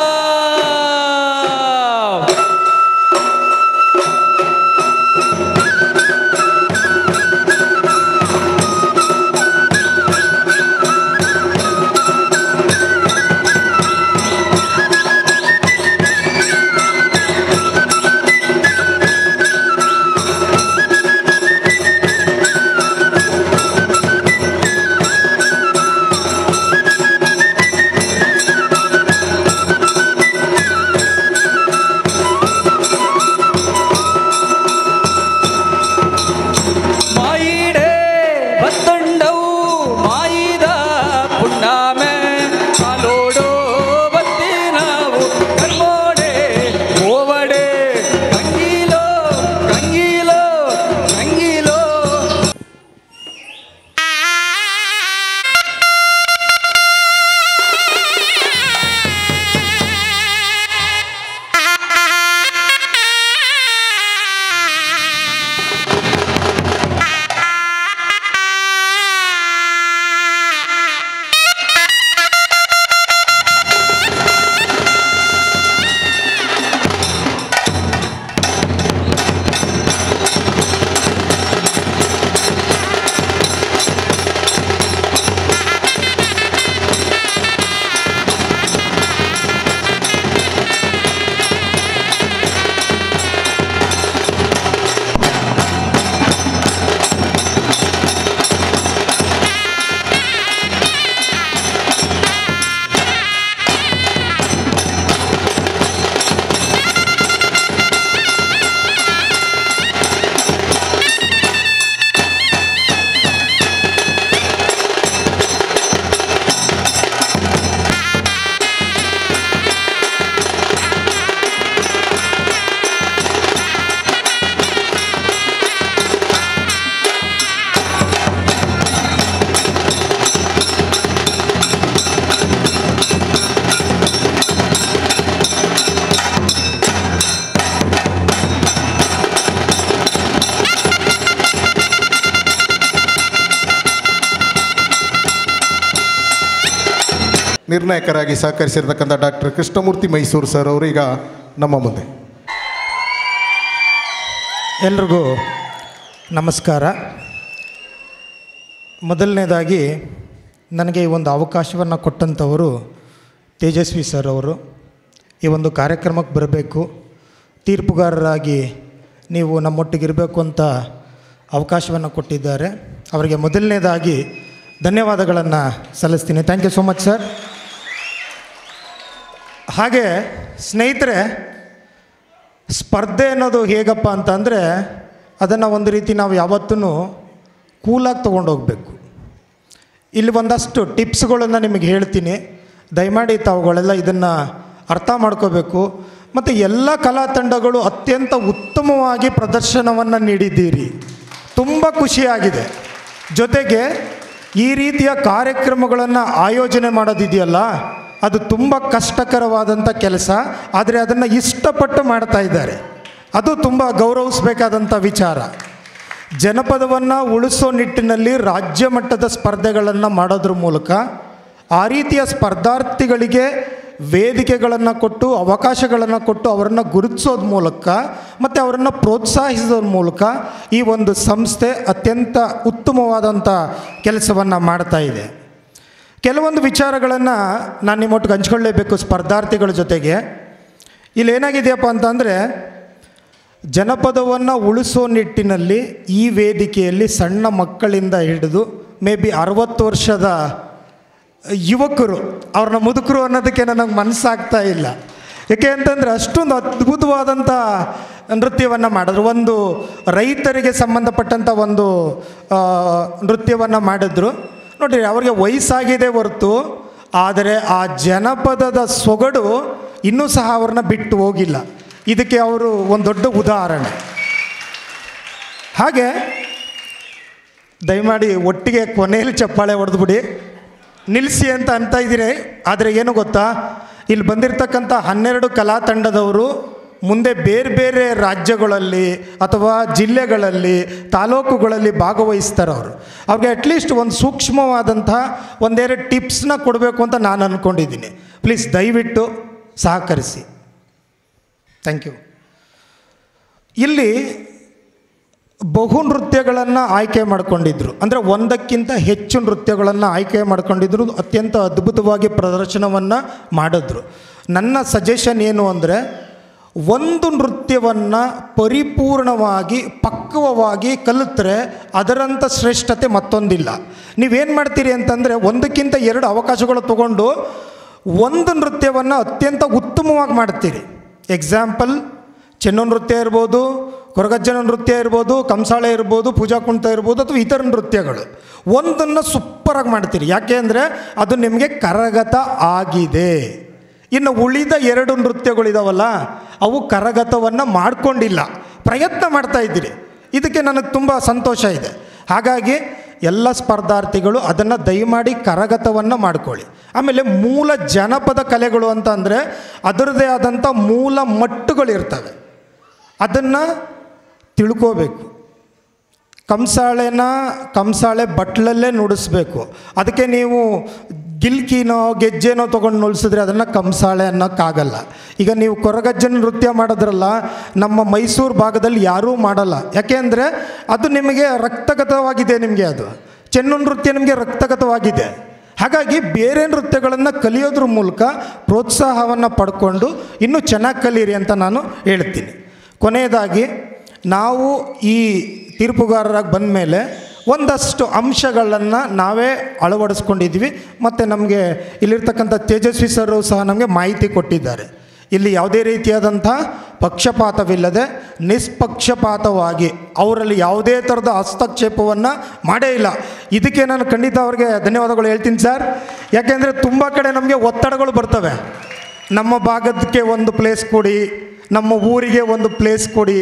ಮಾಯಿಡೆ ಬತ್ತಂಡವು ಮಾಯಿದ ಪುಣ್ಣಾಮೆ ಕಾಲೋಡೋ ಬತ್ತಿ ನಾವು ಕಣ್ಣೋಡೆ ಓವಡೆ ಕಂಗೀಲೋ ಕಂಗೀಲೋ ಕಂಗೀಲೋ ನಿರ್ಣಾಯಕರಾಗಿ ಸಹಕರಿಸಿರ್ತಕ್ಕಂಥ ಡಾಕ್ಟರ್ ಕೃಷ್ಣಮೂರ್ತಿ ಮೈಸೂರು ಸರ್ ಅವರು ಈಗ ನಮ್ಮ ಮುಂದೆ ಎಲ್ರಿಗೂ ನಮಸ್ಕಾರ ಮೊದಲನೇದಾಗಿ ನನಗೆ ಈ ಒಂದು ಅವಕಾಶವನ್ನು ಕೊಟ್ಟಂಥವರು ತೇಜಸ್ವಿ ಸರ್ ಅವರು ಈ ಒಂದು ಕಾರ್ಯಕ್ರಮಕ್ಕೆ ಬರಬೇಕು ತೀರ್ಪುಗಾರರಾಗಿ ನೀವು ನಮ್ಮೊಟ್ಟಿಗಿರಬೇಕು ಅಂತ ಅವಕಾಶವನ್ನು ಕೊಟ್ಟಿದ್ದಾರೆ ಅವರಿಗೆ ಮೊದಲನೇದಾಗಿ ಧನ್ಯವಾದಗಳನ್ನು ಸಲ್ಲಿಸ್ತೀನಿ thank you so much sir ಹಾಗೆ ಸ್ನೇಹಿತರೆ ಸ್ಪರ್ಧೆ ಅನ್ನೋದು ಹೇಗಪ್ಪ ಅಂತಂದರೆ ಅದನ್ನು ಒಂದು ರೀತಿ ನಾವು ಯಾವತ್ತೂ ಕೂಲಾಗಿ ತೊಗೊಂಡೋಗ್ಬೇಕು ಇಲ್ಲಿ ಒಂದಷ್ಟು ಟಿಪ್ಸ್ಗಳನ್ನು ನಿಮಗೆ ಹೇಳ್ತೀನಿ ದಯಮಾಡಿ ತಾವುಗಳೆಲ್ಲ ಇದನ್ನು ಅರ್ಥ ಮಾಡ್ಕೋಬೇಕು ಮತ್ತು ಎಲ್ಲ ಕಲಾ ತಂಡಗಳು ಅತ್ಯಂತ ಉತ್ತಮವಾಗಿ ಪ್ರದರ್ಶನವನ್ನು ನೀಡಿದ್ದೀರಿ ತುಂಬ ಖುಷಿಯಾಗಿದೆ ಜೊತೆಗೆ ಈ ರೀತಿಯ ಕಾರ್ಯಕ್ರಮಗಳನ್ನು ಆಯೋಜನೆ ಮಾಡೋದಿದೆಯಲ್ಲ ಅದು ತುಂಬ ಕಷ್ಟಕರವಾದಂಥ ಕೆಲಸ ಆದರೆ ಅದನ್ನು ಇಷ್ಟಪಟ್ಟು ಮಾಡ್ತಾ ಇದ್ದಾರೆ ಅದು ತುಂಬ ಗೌರವಿಸಬೇಕಾದಂಥ ವಿಚಾರ ಜನಪದವನ್ನು ಉಳಿಸೋ ನಿಟ್ಟಿನಲ್ಲಿ ರಾಜ್ಯ ಮಟ್ಟದ ಸ್ಪರ್ಧೆಗಳನ್ನು ಮಾಡೋದ್ರ ಮೂಲಕ ಆ ರೀತಿಯ ಸ್ಪರ್ಧಾರ್ಥಿಗಳಿಗೆ ವೇದಿಕೆಗಳನ್ನು ಕೊಟ್ಟು ಅವಕಾಶಗಳನ್ನು ಕೊಟ್ಟು ಅವರನ್ನು ಗುರುತಿಸೋದ್ರ ಮೂಲಕ ಮತ್ತು ಅವರನ್ನು ಪ್ರೋತ್ಸಾಹಿಸೋದ್ರ ಮೂಲಕ ಈ ಒಂದು ಸಂಸ್ಥೆ ಅತ್ಯಂತ ಉತ್ತಮವಾದಂಥ ಕೆಲಸವನ್ನು ಮಾಡ್ತಾ ಇದೆ ಕೆಲವೊಂದು ವಿಚಾರಗಳನ್ನು ನಾನು ನಿಮ್ಮೊಟ್ಟಿಗೆ ಹಂಚ್ಕೊಳ್ಳೇಬೇಕು ಸ್ಪರ್ಧಾರ್ಥಿಗಳ ಜೊತೆಗೆ ಇಲ್ಲಿ ಏನಾಗಿದೆಯಪ್ಪ ಅಂತಂದರೆ ಜನಪದವನ್ನು ಉಳಿಸೋ ನಿಟ್ಟಿನಲ್ಲಿ ಈ ವೇದಿಕೆಯಲ್ಲಿ ಸಣ್ಣ ಮಕ್ಕಳಿಂದ ಹಿಡಿದು ಮೇ ಬಿ ಅರವತ್ತು ವರ್ಷದ ಯುವಕರು ಅವ್ರನ್ನ ಮುದುಕರು ಅನ್ನೋದಕ್ಕೆ ನನಗೆ ಮನಸ್ಸಾಗ್ತಾ ಇಲ್ಲ ಯಾಕೆ ಅಂತಂದರೆ ಅಷ್ಟೊಂದು ಅದ್ಭುತವಾದಂಥ ನೃತ್ಯವನ್ನು ಮಾಡಿದ್ರು ಒಂದು ರೈತರಿಗೆ ಸಂಬಂಧಪಟ್ಟಂಥ ಒಂದು ನೃತ್ಯವನ್ನು ಮಾಡಿದ್ರು ನೋಡಿರಿ ಅವ್ರಿಗೆ ವಯಸ್ಸಾಗಿದೆ ಹೊರತು ಆದರೆ ಆ ಜನಪದದ ಸೊಗಡು ಇನ್ನೂ ಸಹ ಅವ್ರನ್ನ ಬಿಟ್ಟು ಹೋಗಿಲ್ಲ ಇದಕ್ಕೆ ಅವರು ಒಂದು ದೊಡ್ಡ ಉದಾಹರಣೆ ಹಾಗೆ ದಯಮಾಡಿ ಒಟ್ಟಿಗೆ ಕೊನೆಯಲ್ಲಿ ಚಪ್ಪಾಳೆ ಹೊಡೆದ್ಬಿಡಿ ನಿಲ್ಲಿಸಿ ಅಂತ ಅಂತ ಇದ್ದೀರಿ ಆದರೆ ಏನು ಗೊತ್ತಾ ಇಲ್ಲಿ ಬಂದಿರತಕ್ಕಂಥ ಹನ್ನೆರಡು ಕಲಾ ತಂಡದವರು ಮುಂದೆ ಬೇರೆ ಬೇರೆ ರಾಜ್ಯಗಳಲ್ಲಿ ಅಥವಾ ಜಿಲ್ಲೆಗಳಲ್ಲಿ ತಾಲೂಕುಗಳಲ್ಲಿ ಭಾಗವಹಿಸ್ತಾರೆ ಅವರು ಅವ್ರಿಗೆ ಅಟ್ಲೀಸ್ಟ್ ಒಂದು ಸೂಕ್ಷ್ಮವಾದಂತಹ ಒಂದೆರಡು ಟಿಪ್ಸ್ನ ಕೊಡಬೇಕು ಅಂತ ನಾನು ಅಂದ್ಕೊಂಡಿದ್ದೀನಿ ಪ್ಲೀಸ್ ದಯವಿಟ್ಟು ಸಹಕರಿಸಿ ಥ್ಯಾಂಕ್ ಯು ಇಲ್ಲಿ ಬಹು ನೃತ್ಯಗಳನ್ನು ಆಯ್ಕೆ ಮಾಡ್ಕೊಂಡಿದ್ರು ಅಂದರೆ ಒಂದಕ್ಕಿಂತ ಹೆಚ್ಚು ನೃತ್ಯಗಳನ್ನು ಆಯ್ಕೆ ಮಾಡ್ಕೊಂಡಿದ್ರು ಅತ್ಯಂತ ಅದ್ಭುತವಾಗಿ ಪ್ರದರ್ಶನವನ್ನು ಮಾಡಿದ್ರು ನನ್ನ ಸಜೆಷನ್ ಏನು ಅಂದರೆ ಒಂದು ನೃತ್ಯವನ್ನು ಪರಿಪೂರ್ಣವಾಗಿ ಪಕ್ವವಾಗಿ ಕಲಿತ್ರೆ ಅದರಂಥ ಶ್ರೇಷ್ಠತೆ ಮತ್ತೊಂದಿಲ್ಲ ನೀವೇನು ಮಾಡ್ತೀರಿ ಅಂತಂದರೆ ಒಂದಕ್ಕಿಂತ ಎರಡು ಅವಕಾಶಗಳು ತಗೊಂಡು ಒಂದು ನೃತ್ಯವನ್ನು ಅತ್ಯಂತ ಉತ್ತಮವಾಗಿ ಮಾಡ್ತೀರಿ ಎಕ್ಸಾಂಪಲ್ ಚೆನ್ನು ನೃತ್ಯ ಇರ್ಬೋದು ಕೊರಗಜ್ಜನ ನೃತ್ಯ ಇರ್ಬೋದು ಕಂಸಾಳೆ ಇರ್ಬೋದು ಪೂಜಾ ಕುಣಿತ ಇರ್ಬೋದು ಅಥವಾ ಇತರ ನೃತ್ಯಗಳು ಒಂದನ್ನು ಸೂಪರಾಗಿ ಮಾಡ್ತೀರಿ ಯಾಕೆ ಅಂದರೆ ಅದು ನಿಮಗೆ ಕರಗತ ಆಗಿದೆ ಇನ್ನು ಉಳಿದ ಎರಡು ನೃತ್ಯಗಳಿದಾವಲ್ಲ ಅವು ಕರಗತವನ್ನು ಮಾಡ್ಕೊಂಡಿಲ್ಲ ಪ್ರಯತ್ನ ಮಾಡ್ತಾ ಇದ್ದೀರಿ ಇದಕ್ಕೆ ನನಗೆ ತುಂಬ ಸಂತೋಷ ಇದೆ ಹಾಗಾಗಿ ಎಲ್ಲ ಸ್ಪರ್ಧಾರ್ಥಿಗಳು ಅದನ್ನು ದಯಮಾಡಿ ಕರಗತವನ್ನು ಮಾಡ್ಕೊಳ್ಳಿ ಆಮೇಲೆ ಮೂಲ ಜನಪದ ಕಲೆಗಳು ಅಂತ ಅಂದರೆ ಅದರದೇ ಆದಂಥ ಮೂಲ ಮಟ್ಟುಗಳಿರ್ತವೆ ಅದನ್ನು ತಿಳ್ಕೋಬೇಕು ಕಂಸಾಳೆನ ಕಂಸಾಳೆ ಬಟ್ಲಲ್ಲೇ ನುಡಿಸ್ಬೇಕು ಅದಕ್ಕೆ ನೀವು ಗಿಲ್ಕಿನೋ ಗೆಜ್ಜೆನೋ ತೊಗೊಂಡು ನುಡಿಸಿದ್ರೆ ಅದನ್ನು ಕಂಸಾಳೆ ಅನ್ನೋಕ್ಕಾಗಲ್ಲ ಈಗ ನೀವು ಕೊರಗಜ್ಜನ ನೃತ್ಯ ಮಾಡೋದ್ರಲ್ಲ ನಮ್ಮ ಮೈಸೂರು ಭಾಗದಲ್ಲಿ ಯಾರೂ ಮಾಡಲ್ಲ ಯಾಕೆ ಅಂದರೆ ಅದು ನಿಮಗೆ ರಕ್ತಗತವಾಗಿದೆ ನಿಮಗೆ ಅದು ಚೆನ್ನು ನೃತ್ಯ ನಿಮಗೆ ರಕ್ತಗತವಾಗಿದೆ ಹಾಗಾಗಿ ಬೇರೆ ನೃತ್ಯಗಳನ್ನು ಕಲಿಯೋದ್ರ ಮೂಲಕ ಪ್ರೋತ್ಸಾಹವನ್ನು ಪಡ್ಕೊಂಡು ಇನ್ನೂ ಚೆನ್ನಾಗಿ ಕಲೀರಿ ಅಂತ ನಾನು ಹೇಳ್ತೀನಿ ಕೊನೆಯದಾಗಿ ನಾವು ಈ ತೀರ್ಪುಗಾರರಾಗಿ ಬಂದ ಮೇಲೆ ಒಂದಷ್ಟು ಅಂಶಗಳನ್ನು ನಾವೇ ಅಳವಡಿಸ್ಕೊಂಡಿದ್ವಿ ಮತ್ತು ನಮಗೆ ಇಲ್ಲಿರ್ತಕ್ಕಂಥ ತೇಜಸ್ವಿ ಸರ್ ಸಹ ನಮಗೆ ಮಾಹಿತಿ ಕೊಟ್ಟಿದ್ದಾರೆ ಇಲ್ಲಿ ಯಾವುದೇ ರೀತಿಯಾದಂಥ ಪಕ್ಷಪಾತವಿಲ್ಲದೆ ನಿಷ್ಪಕ್ಷಪಾತವಾಗಿ ಅವರಲ್ಲಿ ಯಾವುದೇ ಥರದ ಹಸ್ತಕ್ಷೇಪವನ್ನು ಮಾಡೇ ಇಲ್ಲ ಇದಕ್ಕೆ ನಾನು ಖಂಡಿತ ಅವ್ರಿಗೆ ಧನ್ಯವಾದಗಳು ಹೇಳ್ತೀನಿ ಸರ್ ಯಾಕೆಂದರೆ ತುಂಬ ಕಡೆ ನಮಗೆ ಒತ್ತಡಗಳು ಬರ್ತವೆ ನಮ್ಮ ಭಾಗದಕ್ಕೆ ಒಂದು ಪ್ಲೇಸ್ ಕೊಡಿ ನಮ್ಮ ಊರಿಗೆ ಒಂದು ಪ್ಲೇಸ್ ಕೊಡಿ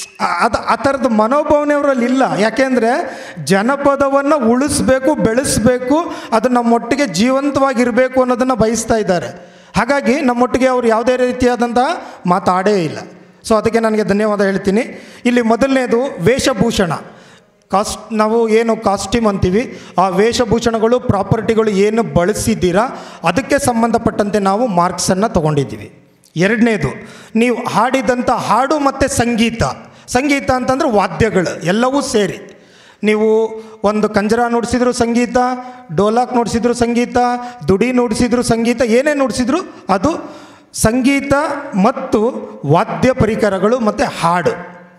ಅದು ಆ ಥರದ ಮನೋಭಾವನೆ ಅವರಲ್ಲಿ ಇಲ್ಲ ಯಾಕೆಂದರೆ ಜನಪದವನ್ನು ಉಳಿಸ್ಬೇಕು ಬೆಳೆಸಬೇಕು ಅದು ನಮ್ಮೊಟ್ಟಿಗೆ ಜೀವಂತವಾಗಿರಬೇಕು ಅನ್ನೋದನ್ನು ಬಯಸ್ತಾ ಇದ್ದಾರೆ ಹಾಗಾಗಿ ನಮ್ಮೊಟ್ಟಿಗೆ ಅವರು ಯಾವುದೇ ರೀತಿಯಾದಂತಹ ಮಾತಾಡೇ ಇಲ್ಲ ಸೊ ಅದಕ್ಕೆ ನನಗೆ ಧನ್ಯವಾದ ಹೇಳ್ತೀನಿ ಇಲ್ಲಿ ಮೊದಲನೇದು ವೇಷಭೂಷಣ ಕಾಸ್ಟ್ ನಾವು ಏನು ಕಾಸ್ಟ್ಯೂಮ್ ಅಂತೀವಿ ಆ ವೇಷಭೂಷಣಗಳು ಪ್ರಾಪರ್ಟಿಗಳು ಏನು ಬಳಸಿದ್ದೀರಾ ಅದಕ್ಕೆ ಸಂಬಂಧಪಟ್ಟಂತೆ ನಾವು ಮಾರ್ಕ್ಸನ್ನು ತೊಗೊಂಡಿದ್ದೀವಿ ಎರಡನೇದು ನೀವು ಹಾಡಿದಂಥ ಹಾಡು ಮತ್ತು ಸಂಗೀತ ಸಂಗೀತ ಅಂತಂದ್ರೆ ವಾದ್ಯಗಳು ಎಲ್ಲವೂ ಸೇರಿ ನೀವು ಒಂದು ಕಂಜರ ನುಡಿಸಿದ್ರು ಸಂಗೀತ ಡೋಲಾಕ್ ನುಡಿಸಿದ್ರು ಸಂಗೀತ ದುಡಿ ನುಡಿಸಿದ್ರು ಸಂಗೀತ ಏನೇ ನುಡಿಸಿದ್ರು ಅದು ಸಂಗೀತ ಮತ್ತು ವಾದ್ಯ ಪರಿಕರಗಳು ಮತ್ತು ಹಾಡು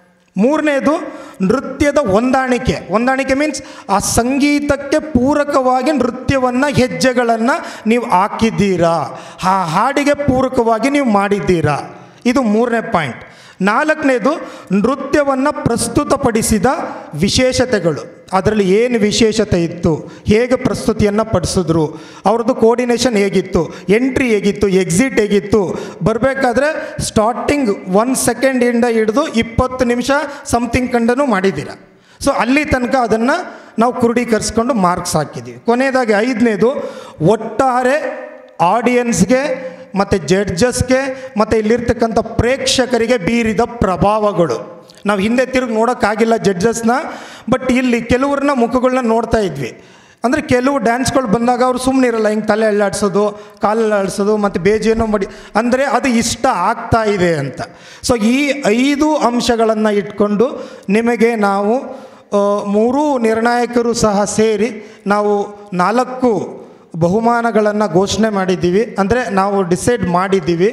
ಮೂರನೇದು ನೃತ್ಯದ ಹೊಂದಾಣಿಕೆ ಹೊಂದಾಣಿಕೆ ಮೀನ್ಸ್ ಆ ಸಂಗೀತಕ್ಕೆ ಪೂರಕವಾಗಿ ನೃತ್ಯವನ್ನು ಹೆಜ್ಜೆಗಳನ್ನು ನೀವು ಹಾಕಿದ್ದೀರಾ ಆ ಹಾಡಿಗೆ ಪೂರಕವಾಗಿ ನೀವು ಮಾಡಿದ್ದೀರಾ ಇದು ಮೂರನೇ ಪಾಯಿಂಟ್ ನಾಲ್ಕನೇದು ನೃತ್ಯವನ್ನು ಪ್ರಸ್ತುತಪಡಿಸಿದ ವಿಶೇಷತೆಗಳು ಅದರಲ್ಲಿ ಏನು ವಿಶೇಷತೆ ಇತ್ತು ಹೇಗೆ ಪ್ರಸ್ತುತಿಯನ್ನು ಪಡಿಸಿದ್ರು ಅವ್ರದ್ದು ಕೋರ್ಡಿನೇಷನ್ ಹೇಗಿತ್ತು ಎಂಟ್ರಿ ಹೇಗಿತ್ತು ಎಕ್ಸಿಟ್ ಹೇಗಿತ್ತು ಬರಬೇಕಾದ್ರೆ ಸ್ಟಾರ್ಟಿಂಗ್ ಒನ್ ಸೆಕೆಂಡಿಂದ ಹಿಡಿದು ಇಪ್ಪತ್ತು ನಿಮಿಷ ಸಮಥಿಂಗ್ ಕಂಡನು ಮಾಡಿದ್ದೀರ ಸೊ ಅಲ್ಲಿ ತನಕ ಅದನ್ನು ನಾವು ಕ್ರೋಢೀಕರಿಸ್ಕೊಂಡು ಮಾರ್ಕ್ಸ್ ಹಾಕಿದ್ದೀವಿ ಕೊನೆಯದಾಗಿ ಐದನೇದು ಒಟ್ಟಾರೆ ಆಡಿಯನ್ಸ್ಗೆ ಮತ್ತು ಜಡ್ಜಸ್ಗೆ ಮತ್ತು ಇಲ್ಲಿರ್ತಕ್ಕಂಥ ಪ್ರೇಕ್ಷಕರಿಗೆ ಬೀರಿದ ಪ್ರಭಾವಗಳು ನಾವು ಹಿಂದೆ ತಿರುಗಿ ನೋಡೋಕ್ಕಾಗಿಲ್ಲ ಜಡ್ಜಸ್ನ ಬಟ್ ಇಲ್ಲಿ ಕೆಲವ್ರನ್ನ ಮುಖಗಳನ್ನ ನೋಡ್ತಾ ಇದ್ವಿ ಅಂದರೆ ಕೆಲವು ಡ್ಯಾನ್ಸ್ಗಳು ಬಂದಾಗ ಅವರು ಸುಮ್ಮನೆ ಇರಲ್ಲ ಹಿಂಗೆ ತಲೆ ಅಲ್ಲಾಡಿಸೋದು ಕಾಲು ಅಲ್ಲಾಡಿಸೋದು ಮತ್ತು ಬೇಜೇನೋ ಮಾಡಿ ಅಂದರೆ ಅದು ಇಷ್ಟ ಆಗ್ತಾ ಇದೆ ಅಂತ ಸೊ ಈ ಐದು ಅಂಶಗಳನ್ನು ಇಟ್ಕೊಂಡು ನಿಮಗೆ ನಾವು ಆ, ಮೂರೂ ನಿರ್ಣಾಯಕರು ಸಹ ಸೇರಿ ನಾವು ನಾಲ್ಕು ಬಹುಮಾನಗಳನ್ನು ಘೋಷಣೆ ಮಾಡಿದ್ದೀವಿ ಅಂದರೆ ನಾವು ಡಿಸೈಡ್ ಮಾಡಿದ್ದೀವಿ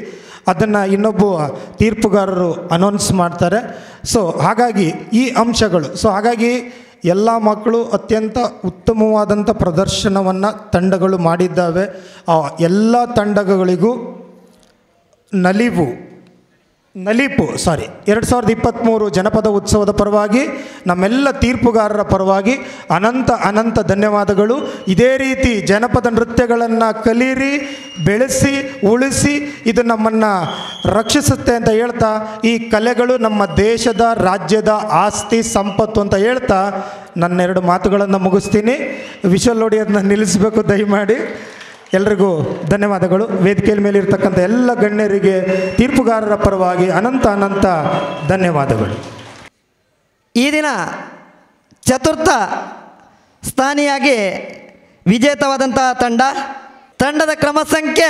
ಅದನ್ನು ಇನ್ನೊಬ್ಬ ತೀರ್ಪುಗಾರರು ಅನೌನ್ಸ್ ಮಾಡ್ತಾರೆ ಸೊ ಹಾಗಾಗಿ ಈ ಅಂಶಗಳು ಸೊ ಹಾಗಾಗಿ ಎಲ್ಲ ಮಕ್ಕಳು ಅತ್ಯಂತ ಉತ್ತಮವಾದಂಥ ಪ್ರದರ್ಶನವನ್ನು ತಂಡಗಳು ಮಾಡಿದ್ದಾವೆ ಆ ಎಲ್ಲ ತಂಡಗಳಿಗೂ ನಲಿವು ನಲಿಪು ಸಾರಿ ಎರಡು ಸಾವಿರದ ಇಪ್ಪತ್ತ್ಮೂರು ಜನಪದ ಉತ್ಸವದ ಪರವಾಗಿ ನಮ್ಮೆಲ್ಲ ತೀರ್ಪುಗಾರರ ಪರವಾಗಿ ಅನಂತ ಅನಂತ ಧನ್ಯವಾದಗಳು ಇದೇ ರೀತಿ ಜನಪದ ನೃತ್ಯಗಳನ್ನು ಕಲೀರಿ ಬೆಳೆಸಿ ಉಳಿಸಿ ಇದು ನಮ್ಮನ್ನು ರಕ್ಷಿಸುತ್ತೆ ಅಂತ ಹೇಳ್ತಾ ಈ ಕಲೆಗಳು ನಮ್ಮ ದೇಶದ ರಾಜ್ಯದ ಆಸ್ತಿ ಸಂಪತ್ತು ಅಂತ ಹೇಳ್ತಾ ನನ್ನೆರಡು ಮಾತುಗಳನ್ನು ಮುಗಿಸ್ತೀನಿ ವಿಶ್ವಲ್ ಒಡೆಯೋದನ್ನ ನಿಲ್ಲಿಸಬೇಕು ದಯಮಾಡಿ ಎಲ್ರಿಗೂ ಧನ್ಯವಾದಗಳು ವೇದಿಕೆಯ ಮೇಲೆ ಇರ್ತಕ್ಕಂಥ ಎಲ್ಲ ಗಣ್ಯರಿಗೆ ತೀರ್ಪುಗಾರರ ಪರವಾಗಿ ಅನಂತ ಅನಂತ ಧನ್ಯವಾದಗಳು ಈ ದಿನ ಚತುರ್ಥ ಸ್ಥಾನಿಯಾಗಿ ವಿಜೇತವಾದಂತಹ ತಂಡ ತಂಡದ ಕ್ರಮ ಸಂಖ್ಯೆ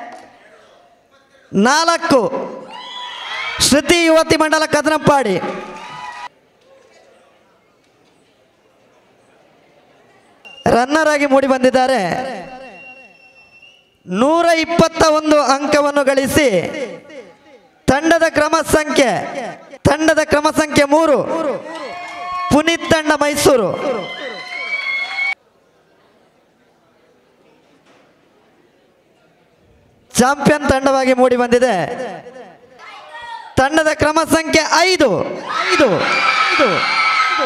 ನಾಲ್ಕು ಶ್ರುತಿ ಯುವತಿ ಮಂಡಲ ಕದನಪ್ಪಾಡಿ ರನ್ನರ್ ಆಗಿ ಮೂಡಿ ಬಂದಿದ್ದಾರೆ ನೂರ ಇಪ್ಪತ್ತ ಒಂದು ಅಂಕವನ್ನು ಗಳಿಸಿ ತಂಡದ ಕ್ರಮ ಸಂಖ್ಯೆ ತಂಡದ ಕ್ರಮ ಸಂಖ್ಯೆ ಮೂರು ಪುನೀತ್ ತಂಡ ಮೈಸೂರು ಚಾಂಪಿಯನ್ ತಂಡವಾಗಿ ಮೂಡಿ ಬಂದಿದೆ ತಂಡದ ಕ್ರಮ ಸಂಖ್ಯೆ ಐದು ಐದು ಐದು ಐದು.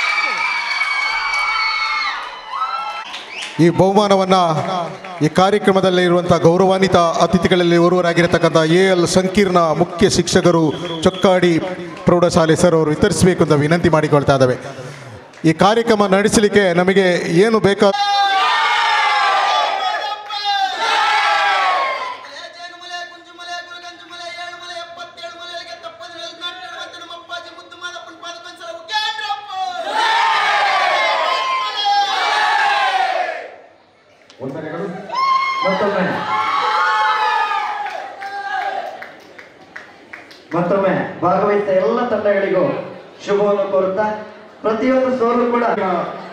ಈ ಬಹುಮಾನವನ್ನು ಈ ಕಾರ್ಯಕ್ರಮದಲ್ಲಿ ಇರುವಂಥ ಗೌರವಾನ್ವಿತ ಅತಿಥಿಗಳಲ್ಲಿ ಓರ್ವರಾಗಿರತಕ್ಕಂಥ ಎ ಎಲ್ ಸಂಕೀರ್ಣ ಮುಖ್ಯ ಶಿಕ್ಷಕರು ಚೊಕ್ಕಾಡಿ ಪ್ರೌಢಶಾಲೆ ಸರ್ ಅವರು ವಿತರಿಸಬೇಕು ಅಂತ ವಿನಂತಿ ಮಾಡಿಕೊಳ್ತಾ ಇದ್ದಾವೆ ಈ ಕಾರ್ಯಕ್ರಮ ನಡೆಸಲಿಕ್ಕೆ ನಮಗೆ ಏನು ಬೇಕಾದ ಮತ್ತೊಮ್ಮೆ ಮತ್ತೊಮ್ಮೆ ಭಾಗವಹಿಸಿದ ಎಲ್ಲ ತಂಡಗಳಿಗೂ ಶುಭವನ್ನು ಕೋರುತ್ತಾ ಪ್ರತಿಯೊಂದು ಸೋಲು ಕೂಡ